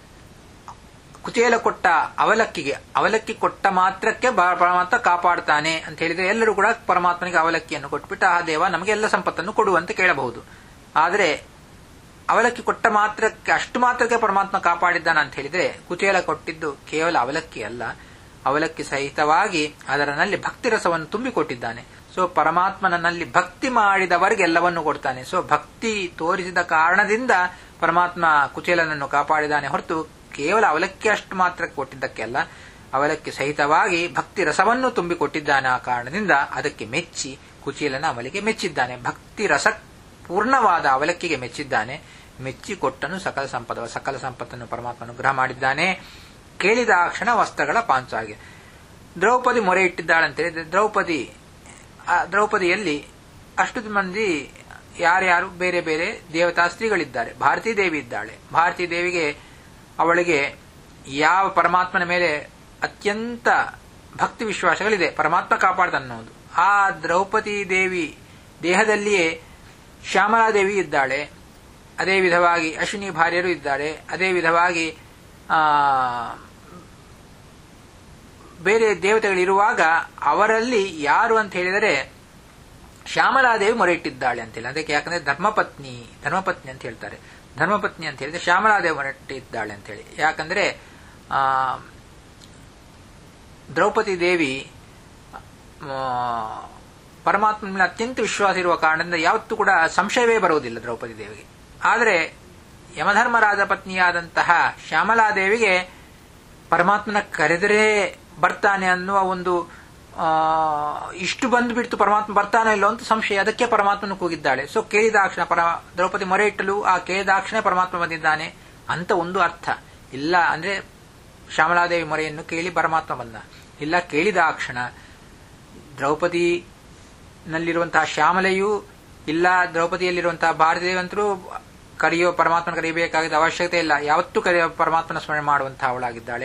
ಕುಚೇಲ ಕೊಟ್ಟ ಅವಲಕ್ಕಿಗೆ ಅವಲಕ್ಕಿ ಕೊಟ್ಟ ಮಾತ್ರಕ್ಕೆ ಬ- ಪರಮಾತ್ಮ ಕಾಪಾಡ್ತಾನೆ ಅಂತ ಹೇಳಿದ್ರೆ ಎಲ್ಲರೂ ಕೂಡ ಪರಮಾತ್ಮನಿಗೆ ಅವಲಕ್ಕಿಯನ್ನು ಕೊಟ್ಬಿಟ್ಟು ಆ ದೇವ ನಮಗೆ ಎಲ್ಲ ಸಂಪತ್ತನ್ನು ಕೊಡು ಅಂತ ಕೇಳಬಹುದು ಆದರೆ ಅವಲಕ್ಕಿ ಕೊಟ್ಟ ಮಾತ್ರಕ್ಕೆ ಅಷ್ಟು ಮಾತ್ರಕ್ಕೆ ಪರಮಾತ್ಮ ಕಾಪಾಡಿದ್ದಾನ ಅಂತ ಹೇಳಿದ್ರೆ ಕುಚೇಲ ಕೊಟ್ಟಿದ್ದು ಕೇವಲ ಅವಲಕ್ಕಿ ಅಲ್ಲ ಅವಲಕ್ಕಿ ಸಹಿತವಾಗಿ ಅದರಲ್ಲಿ ಭಕ್ತಿ ರಸವನ್ನು ತುಂಬಿಕೊಟ್ಟಿದ್ದಾನೆ ಸೊ ಪರಮಾತ್ಮನಲ್ಲಿ ಭಕ್ತಿ ಮಾಡಿದವರಿಗೆ ಎಲ್ಲವನ್ನು ಕೊಡ್ತಾನೆ ಸೊ ಭಕ್ತಿ ತೋರಿಸಿದ ಕಾರಣದಿಂದ ಪರಮಾತ್ಮ ಕುಚೇಲನನ್ನು ಕಾಪಾಡಿದಾನೆ ಹೊರತು ಕೇವಲ ಅವಲಕ್ಕಿ ಅಷ್ಟು ಮಾತ್ರ ಕೊಟ್ಟಿದ್ದಕ್ಕೆ ಅಲ್ಲ ಅವಲಕ್ಕಿ ಸಹಿತವಾಗಿ ಭಕ್ತಿ ರಸವನ್ನು ತುಂಬಿಕೊಟ್ಟಿದ್ದಾನೆ ಆ ಕಾರಣದಿಂದ ಅದಕ್ಕೆ ಮೆಚ್ಚಿ ಕುಚೇಲನ ಅವಲಿಗೆ ಮೆಚ್ಚಿದ್ದಾನೆ ಭಕ್ತಿ ರಸ ಪೂರ್ಣವಾದ ಅವಲಕ್ಕಿಗೆ ಮೆಚ್ಚಿದ್ದಾನೆ ಮೆಚ್ಚಿ ಕೊಟ್ಟನು ಸಕಲ ಸಂಪದ ಸಕಲ ಸಂಪತ್ತನ್ನು ಪರಮಾತ್ಮ ಅನುಗ್ರಹ ಮಾಡಿದ್ದಾನೆ ಕೇಳಿದಾಕ್ಷಣ ವಸ್ತ್ರಗಳ ಪಾಂಚಾಗಿ ದ್ರೌಪದಿ ಮೊರೆ ಇಟ್ಟಿದ್ದಾಳಂತ ಹೇಳಿದ್ರೆ ದ್ರೌಪದಿ ಆ ದ್ರೌಪದಿಯಲ್ಲಿ ಅಷ್ಟು ಮಂದಿ ಯಾರ್ಯಾರು ಬೇರೆ ಬೇರೆ ದೇವತಾ ಸ್ತ್ರೀಗಳಿದ್ದಾರೆ ಭಾರತೀ ದೇವಿ ಇದ್ದಾಳೆ ಭಾರತೀ ದೇವಿಗೆ ಅವಳಿಗೆ ಯಾವ ಪರಮಾತ್ಮನ ಮೇಲೆ ಅತ್ಯಂತ ಭಕ್ತಿ ವಿಶ್ವಾಸಗಳಿದೆ ಪರಮಾತ್ಮ ಕಾಪಾಡ್ದನ್ನೋದು ಆ ದ್ರೌಪದಿ ದೇವಿ ದೇಹದಲ್ಲಿಯೇ ಶ್ಯಾಮಲಾದೇವಿ ಇದ್ದಾಳೆ ಅದೇ ವಿಧವಾಗಿ ಅಶ್ವಿನಿ ಭಾರ್ಯರು ಇದ್ದಾರೆ ಅದೇ ವಿಧವಾಗಿ ಆ ಬೇರೆ ದೇವತೆಗಳಿರುವಾಗ ಅವರಲ್ಲಿ ಯಾರು ಅಂತ ಹೇಳಿದರೆ ಶ್ಯಾಮಲಾದೇವಿ ಮೊರೆ ಇಟ್ಟಿದ್ದಾಳೆ ಅಂತೇಳಿ ಅದಕ್ಕೆ ಯಾಕಂದ್ರೆ ಧರ್ಮಪತ್ನಿ ಧರ್ಮಪತ್ನಿ ಅಂತ ಹೇಳ್ತಾರೆ ಧರ್ಮಪತ್ನಿ ಅಂತ ಹೇಳಿದ್ರೆ ಶ್ಯಾಮಲಾದೇವಿ ಮೊರೆ ಇಟ್ಟಿದ್ದಾಳೆ ಅಂತೇಳಿ ಯಾಕಂದ್ರೆ ಆ ದ್ರೌಪದಿ ದೇವಿ ಆ, ಪರಮಾತ್ಮನ ಮೇಲೆ ಅತ್ಯಂತ ವಿಶ್ವಾಸ ಇರುವ ಕಾರಣದಿಂದ ಯಾವತ್ತೂ ಕೂಡ ಸಂಶಯವೇ ಬರುವುದಿಲ್ಲ ದ್ರೌಪದಿ ದೇವಿಗೆ ಆದರೆ ಯಮಧರ್ಮರಾಜ ಪತ್ನಿಯಾದಂತಹ ಶ್ಯಾಮಲಾದೇವಿಗೆ ಪರಮಾತ್ಮನ ಕರೆದರೆ ಬರ್ತಾನೆ ಅನ್ನುವ ಒಂದು ಆ, ಇಷ್ಟು ಬಂದು ಬಿಡ್ತು ಪರಮಾತ್ಮ ಬರ್ತಾನೆ ಇಲ್ಲೋ ಅಂತ ಸಂಶಯ ಅದಕ್ಕೆ ಪರಮಾತ್ಮನ ಕೂಗಿದ್ದಾಳೆ ಸೊ ಕೇಳಿದಾಕ್ಷಣ ಪರ ದ್ರೌಪದಿ ಮೊರೆ ಇಟ್ಟಲು ಆ ಕೇಳಿದಾಕ್ಷಣ ಪರಮಾತ್ಮ ಬಂದಿದ್ದಾನೆ ಅಂತ ಒಂದು ಅರ್ಥ ಇಲ್ಲ ಅಂದ್ರೆ ಶ್ಯಾಮಲಾದೇವಿ ಮೊರೆಯನ್ನು ಕೇಳಿ ಪರಮಾತ್ಮ ಬಂದ ಇಲ್ಲ ಕೇಳಿದಾಕ್ಷಣ ದ್ರೌಪದಿ ನಲ್ಲಿರುವಂತಹ ಶ್ಯಾಮಲೆಯು ಇಲ್ಲ ದ್ರೌಪದಿಯಲ್ಲಿರುವಂತಹ ಭಾರತೀಯವಂತರು ಕರೆಯೋ ಪರಮಾತ್ಮನ ಕರೆಯಬೇಕಾದ ಅವಶ್ಯಕತೆ ಇಲ್ಲ ಯಾವತ್ತೂ ಕರೆಯೋ ಪರಮಾತ್ಮನ ಸ್ಮರಣೆ ಮಾಡುವಂತಹ ಅವಳಾಗಿದ್ದಾಳೆ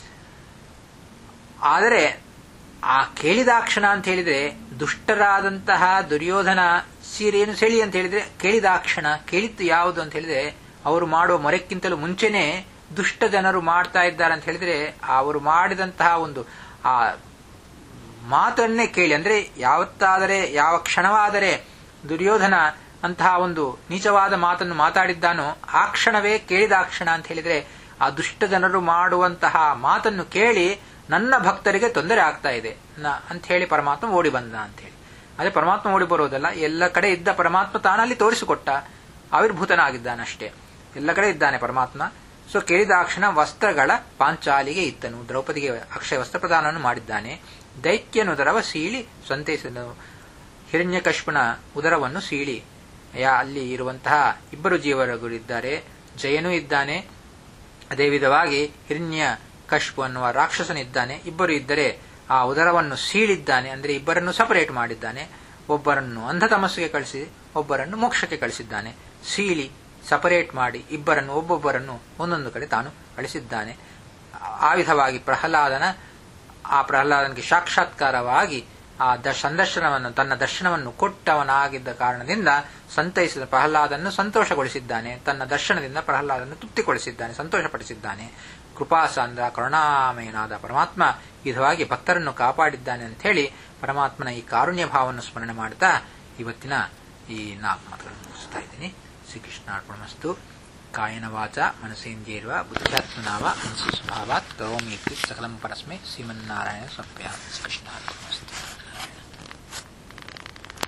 ಆದರೆ ಆ ಕೇಳಿದಾಕ್ಷಣ ಅಂತ ಹೇಳಿದ್ರೆ ದುಷ್ಟರಾದಂತಹ ದುರ್ಯೋಧನ ಸೀರೆಯನ್ನು ಸೆಳಿ ಅಂತ ಹೇಳಿದ್ರೆ ಕೇಳಿದಾಕ್ಷಣ ಕೇಳಿದ್ದು ಯಾವುದು ಅಂತ ಹೇಳಿದ್ರೆ ಅವರು ಮಾಡುವ ಮೊರೆಕ್ಕಿಂತಲೂ ಮುಂಚೆನೆ ದುಷ್ಟ ಜನರು ಮಾಡ್ತಾ ಇದ್ದಾರೆ ಅಂತ ಹೇಳಿದ್ರೆ ಅವರು ಮಾಡಿದಂತಹ ಒಂದು ಆ ಮಾತನ್ನೇ ಕೇಳಿ ಅಂದ್ರೆ ಯಾವತ್ತಾದರೆ ಯಾವ ಕ್ಷಣವಾದರೆ ದುರ್ಯೋಧನ ಅಂತಹ ಒಂದು ನೀಚವಾದ ಮಾತನ್ನು ಮಾತಾಡಿದ್ದಾನೋ ಆ ಕ್ಷಣವೇ ಕೇಳಿದಾಕ್ಷಣ ಅಂತ ಹೇಳಿದ್ರೆ ಆ ದುಷ್ಟ ಜನರು ಮಾಡುವಂತಹ ಮಾತನ್ನು ಕೇಳಿ ನನ್ನ ಭಕ್ತರಿಗೆ ತೊಂದರೆ ಆಗ್ತಾ ಇದೆ ನ- ಅಂತ ಹೇಳಿ ಪರಮಾತ್ಮ ಓಡಿ ಬಂದ ಅಂತ ಹೇಳಿ ಅದೇ ಪರಮಾತ್ಮ ಓಡಿ ಬರೋದಲ್ಲ ಎಲ್ಲ ಕಡೆ ಇದ್ದ ಪರಮಾತ್ಮ ತಾನಲ್ಲಿ ತೋರಿಸಿಕೊಟ್ಟ ಆವಿರ್ಭೂತನಾಗಿದ್ದಾನಷ್ಟೇ ಎಲ್ಲ ಕಡೆ ಇದ್ದಾನೆ ಪರಮಾತ್ಮ ಸೊ ಕೇಳಿದಾಕ್ಷಣ ವಸ್ತ್ರಗಳ ಪಾಂಚಾಲಿಗೆ ಇತ್ತನು ದ್ರೌಪದಿಗೆ ಅಕ್ಷಯ ವಸ್ತ್ರ ಪ್ರದಾನವನ್ನು ಮಾಡಿದ್ದಾನೆ ದೈತ್ಯನುದರವ ಸೀಳಿ ಸಂತೈಸನು ಹಿರಣ್ಯಕಶ್ಮನ ಉದರವನ್ನು ಸೀಳಿ ಯಾ ಅಲ್ಲಿ ಇರುವಂತಹ ಇಬ್ಬರು ಜೀವರುಗಳಿದ್ದಾರೆ ಜಯನೂ ಇದ್ದಾನೆ ಅದೇ ವಿಧವಾಗಿ ಹಿರಣ್ಯ ಕಶ್ಪು ಅನ್ನುವ ರಾಕ್ಷಸನಿದ್ದಾನೆ ಇಬ್ಬರು ಇದ್ದರೆ ಆ ಉದರವನ್ನು ಸೀಳಿದ್ದಾನೆ ಅಂದರೆ ಇಬ್ಬರನ್ನು ಸಪರೇಟ್ ಮಾಡಿದ್ದಾನೆ ಒಬ್ಬರನ್ನು ಅಂಧ ತಮಸ್ಸಿಗೆ ಕಳಿಸಿ ಒಬ್ಬರನ್ನು ಮೋಕ್ಷಕ್ಕೆ ಕಳಿಸಿದ್ದಾನೆ ಸೀಳಿ ಸಪರೇಟ್ ಮಾಡಿ ಇಬ್ಬರನ್ನು ಒಬ್ಬೊಬ್ಬರನ್ನು ಒಂದೊಂದು ಕಡೆ ತಾನು ಕಳಿಸಿದ್ದಾನೆ ಆ ವಿಧವಾಗಿ ಪ್ರಹ್ಲಾದನ ಆ ಪ್ರಹ್ಲಾದನಿಗೆ ಸಾಕ್ಷಾತ್ಕಾರವಾಗಿ ಆ ದ ಸಂದರ್ಶನವನ್ನು ತನ್ನ ದರ್ಶನವನ್ನು ಕೊಟ್ಟವನಾಗಿದ್ದ ಕಾರಣದಿಂದ ಸಂತೈಸಿದ ಪ್ರಹ್ಲಾದನ್ನು ಸಂತೋಷಗೊಳಿಸಿದ್ದಾನೆ ತನ್ನ ದರ್ಶನದಿಂದ ಪ್ರಹ್ಲಾದನ್ನು ತೃಪ್ತಿಗೊಳಿಸಿದ್ದಾನೆ ಸಂತೋಷಪಡಿಸಿದ್ದಾನೆ ಕೃಪಾಸಾಂದ್ರ ಕರುಣಾಮಯನಾದ ಪರಮಾತ್ಮ ವಿಧವಾಗಿ ಭಕ್ತರನ್ನು ಕಾಪಾಡಿದ್ದಾನೆ ಅಂತ ಹೇಳಿ ಪರಮಾತ್ಮನ ಈ ಕಾರುಣ್ಯ ಭಾವವನ್ನು ಸ್ಮರಣೆ ಮಾಡುತ್ತಾ ಇವತ್ತಿನ ಈ ನಾಲ್ಕು ಮಾತುಗಳನ್ನು ಮುಗಿಸ್ತಾ ಇದ್ದೀನಿ ಶ್ರೀಕೃಷ್ಣ ಅರ್ಪಣಮಸ್ತು ಕಾಯನ ವಾಚ ಮನಸೇಂದ್ರಿಯರ್ವ ಬುದ್ಧಾತ್ಮನಾವ ಅನಸಿ ಸ್ವಭಾವಾತ್ ಕರೋಮಿ ಸಕಲಂ ಪರಸ್ಮೈ ಶ್ರೀಮನ್ನಾರಾಯಣ ಸ್ವಪ್ಯ ಶ್ರೀಕೃಷ್ಣ ಅರ್ಪಣಮಸ್ತು